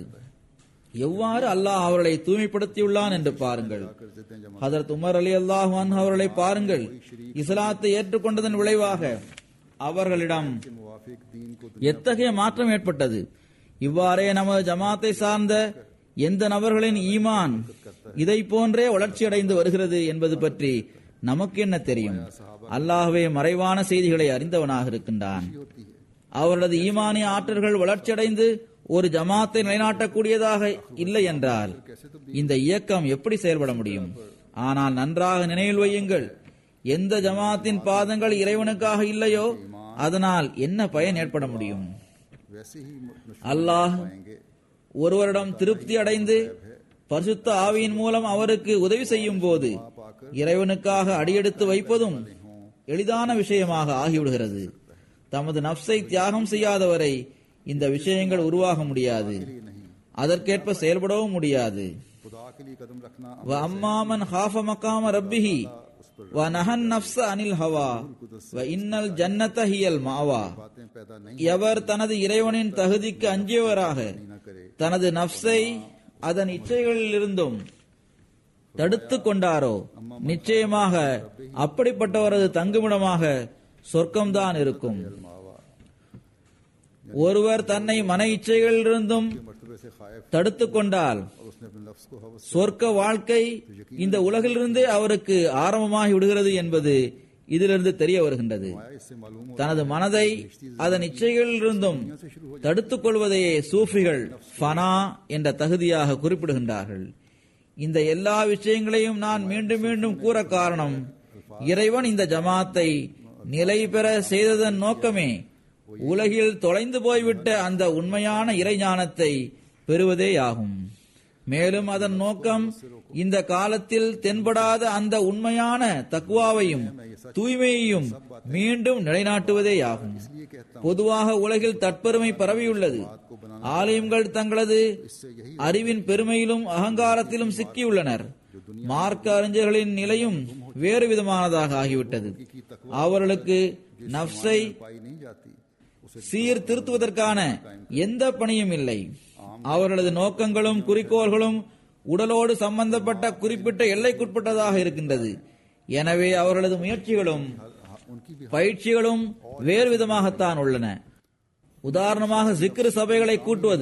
எவ்வாறு அல்லாஹ் அவர்களை தூய்மைப்படுத்தியுள்ளான் என்று பாருங்கள் कर देते हैं जमा ஹதரத் உமர் அலி அல்லாஹான் அவர்களை பாருங்கள் இஸ்லாத்தை ஏற்றுக்கொண்டதன் விளைவாக அவர்களிடம் के मुवाफिक दीन को எத்தகைய மாற்றம் ஏற்பட்டது இவ்வாறே நமது ஜமாத்தை சார்ந்த எந்த நபர்களின் ஈமான் இதை போன்றே வளர்ச்சியடைந்து வருகிறது என்பது பற்றி நமக்கு என்ன தெரியும் அல்லாஹ்வே மறைவான செய்திகளை அறிந்தவனாக இருக்கின்றான் होती है அவர்களது ஈமானிய ஆற்றல்கள் வளர்ச்சியடைந்து ஒரு ஜமாத்தை நிலைநாட்டக்கூடியதாக இல்லை என்றால் இந்த இயக்கம் எப்படி செயல்பட முடியும் ஆனால் நன்றாக நினைவில் வையுங்கள் எந்த ஜமாத்தின் பாதங்கள் இறைவனுக்காக இல்லையோ அதனால் என்ன பயன் ஏற்பட முடியும் वैसे ही मशहूर அல்லாஹ் पाएंगे ஒருவரிடம் திருப்தி அடைந்து பரிசுத்த ஆவியின் மூலம் அவருக்கு உதவி செய்யும் போது இறைவனுக்காக அடியெடுத்து வைப்பதும் எளிதான விஷயமாக ஆகிவிடுகிறது தமது நப்சை தியாகம் செய்யாதவரை இந்த விஷயங்கள் உருவாக முடியாது அதற்கேற்ப செயல்படவும் முடியாது खुदा के लिए कदम रखना வ அம்மாமன் ஹாஃப மகாம ரப்பிஹி வ நஹன் நப்ச அனில் ஹவா வ இன்னல் ஜன்னத ஹியல் மாவா बातें पैदा नहीं எவர் தனது இறைவனின் தகுதிக்கு அஞ்சியவராக न करे தனது நப்சை அதன் இச்சைகளிலிருந்தும் தடுத்துக் கொண்டாரோ நிச்சயமாக அப்படிப்பட்டவரது தங்குமிடமாக சொர்க்கம்தான் இருக்கும் ஒருவர் தன்னை மன இச்சைகளிலிருந்தும் मर्तबे से खायफ தடுத்துக் கொண்டால் और उसने अपने नफ्स को हवस சொர்க்க வாழ்க்கை இந்த உலகிலிருந்தே அவருக்கு ஆரம்பமாகி விடுகிறது என்பது இதிலிருந்து தெரிய வருகின்றது आया इससे मालूम हो தனது மனதை அதன் இச்சைகளிலிருந்தும் தடுத்துக் கொள்வதையே சூஃபிகள் ஃபனா என்ற தகுதியாக குறிப்பிடுகின்றார்கள் இந்த எல்லா விஷயங்களையும் நான் மீண்டும் மீண்டும் கூற காரணம் இறைவன் இந்த ஜமாத்தை நிலை பெற செய்ததன் நோக்கமே உலகில் தொலைந்து போய்விட்ட அந்த உண்மையான இறைஞானத்தை பெறுவதேயாகும் மேலும் அதன் நோக்கம் இந்த காலத்தில் தென்படாத அந்த உண்மையான தக்குவாவையும் தூய்மையையும் மீண்டும் நிலைநாட்டுவதேயாகும் इसलिए कहता பொதுவாக உலகில் தற்பெருமை பரவியுள்ளது ஆலயங்கள் தங்களது அறிவின் பெருமையிலும் அகங்காரத்திலும் சிக்கியுள்ளனர் மார்க்க அறிஞர்களின் நிலையும் வேறு விதமானதாக ஆகிவிட்டது அவர்களுக்கு நப்சை हूं पाई नहीं जाती उसे சீர்திருத்துவதற்கான எந்த பணியும் இல்லை அவர்களது நோக்கங்களும் குறிக்கோள்களும் உடலோடு சம்பந்தப்பட்ட குறிப்பிட்ட எல்லைக்குட்பட்டதாக இருக்கின்றது எனவே அவர்களது முயற்சிகளும் उनकी भी பயிற்சிகளும் வேறு விதமாகத்தான் உள்ளன உதாரணமாக ஜிக்ரு சபைகளை கூட்டுவது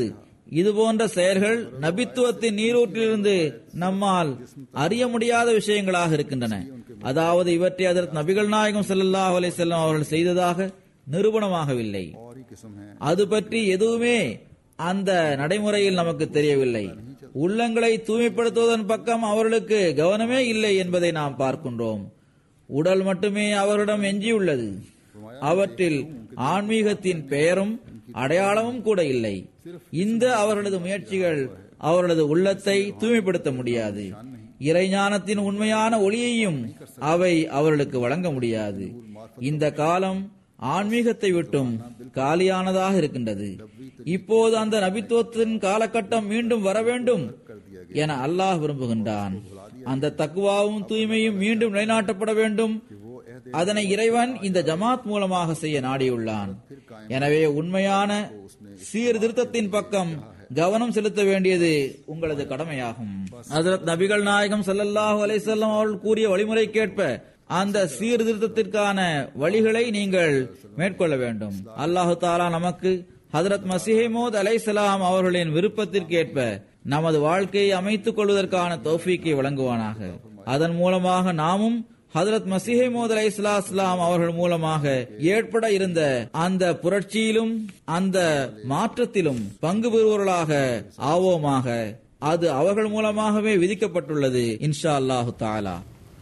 இதுபோன்ற செயல்கள் நபித்துவத்தின் நீரூற்றிலிருந்து நம்மால் அறிய முடியாத விஷயங்களாக இருக்கின்றன அதாவது இவற்றை அதற்கு நபிகள் நாயகம் ஸல்லல்லாஹு அலைஹி வஸல்லம் அவர்கள் செய்ததாக நிரூபணமாகவில்லை और ही किस्म है அது பற்றி எதுவுமே அந்த நடைமுறையில் நமக்கு தெரியவில்லை உள்ளங்களை தூய்மைப்படுத்துவதன் பக்கம் அவர்களுக்கு கவனமே இல்லை என்பதை நாம் பார்க்கின்றோம் உடல் மட்டுமே அவர்களிடம் எஞ்சியுள்ளது அவற்றில் ஆன்மீகத்தின் பெயரும் அடையாளமும் கூட இல்லை இந்த அவர்களது முயற்சிகள் அவர்களது உள்ளத்தை தூய்மைப்படுத்த முடியாது இறைஞானத்தின் உண்மையான ஒளியையும் அவை அவர்களுக்கு வழங்க முடியாது இந்த காலம் ஆன்மீகத்தை விட்டும் காலியானதாக இருக்கின்றது இப்போது அந்த நபித்துவத்தின் காலகட்டம் மீண்டும் வர வேண்டும் என அல்லாஹ் விரும்புகின்றான் அந்த தக்குவாவும் தூய்மையும் மீண்டும் நிலைநாட்டப்பட வேண்டும் அதனை இறைவன் இந்த ஜமாத் மூலமாக செய்ய நாடியுள்ளான் எனவே உண்மையான சீர்திருத்தத்தின் பக்கம் கவனம் செலுத்த வேண்டியது உங்களது கடமையாகும் ஹஜரத் நபிகள் நாயகம் ஸல்லல்லாஹு அலைஹி வஸல்லம் அவர்கள் கூறிய வழிமுறைக்கேற்ப அந்த சீர்திருத்தத்திற்கான வழிகளை நீங்கள் மேற்கொள்ள வேண்டும் அல்லாஹு தாலா நமக்கு ஹதரத் மசிஹமோத் அலைசலாம் அவர்களின் விருப்பத்திற்கேற்ப நமது வாழ்க்கையை அமைத்துக் கொள்வதற்கான தௌஃபீக்கை வழங்குவானாக அதன் மூலமாக நாமும் ஹதரத் மசிஹமோத் அலை இஸ்லாம் அவர்கள் மூலமாக ஏற்பட இருந்த அந்த புரட்சியிலும் அந்த மாற்றத்திலும் பங்கு பெறுவர்களாக ஆவோமாக அது அவர்கள் மூலமாகவே விதிக்கப்பட்டுள்ளது இன்ஷா அல்லாஹு தாலா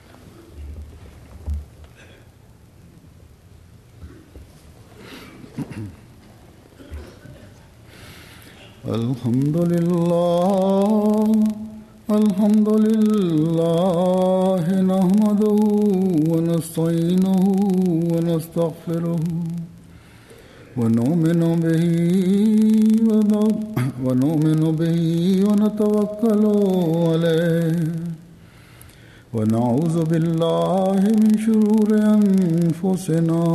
الحمد لله الحمد لله نحمده ونستعينه ونستغفره ونؤمن به ون- ونؤمن به ونتوكل عليه ونعوذ بالله من شرور أنفسنا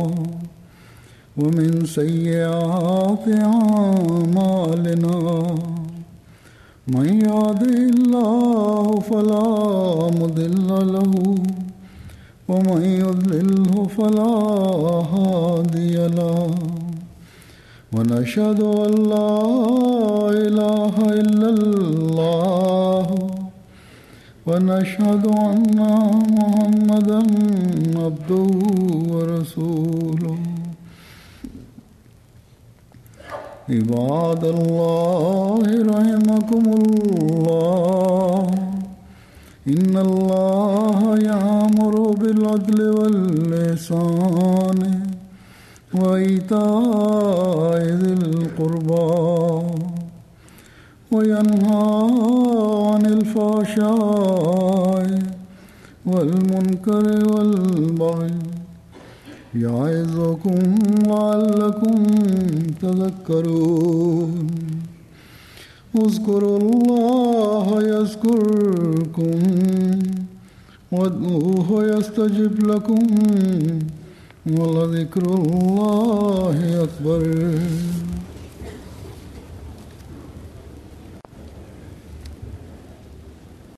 ومن سيئات أعمالنا من يهده الله فلا مضل له ومن يضلله فلا هادي له ونشهد أن لا إله إلا الله ونشهد أن محمدا عبده ورسوله عباد الله رحمكم الله إن الله يأمر بالعدل واللسان وإيتاء ذي القربى وينهى عن الفحشاء والمنكر والبغي يعظكم لعلكم تذكرون اذكروا الله يذكركم وادعوه يستجب لكم ولذكر الله أكبر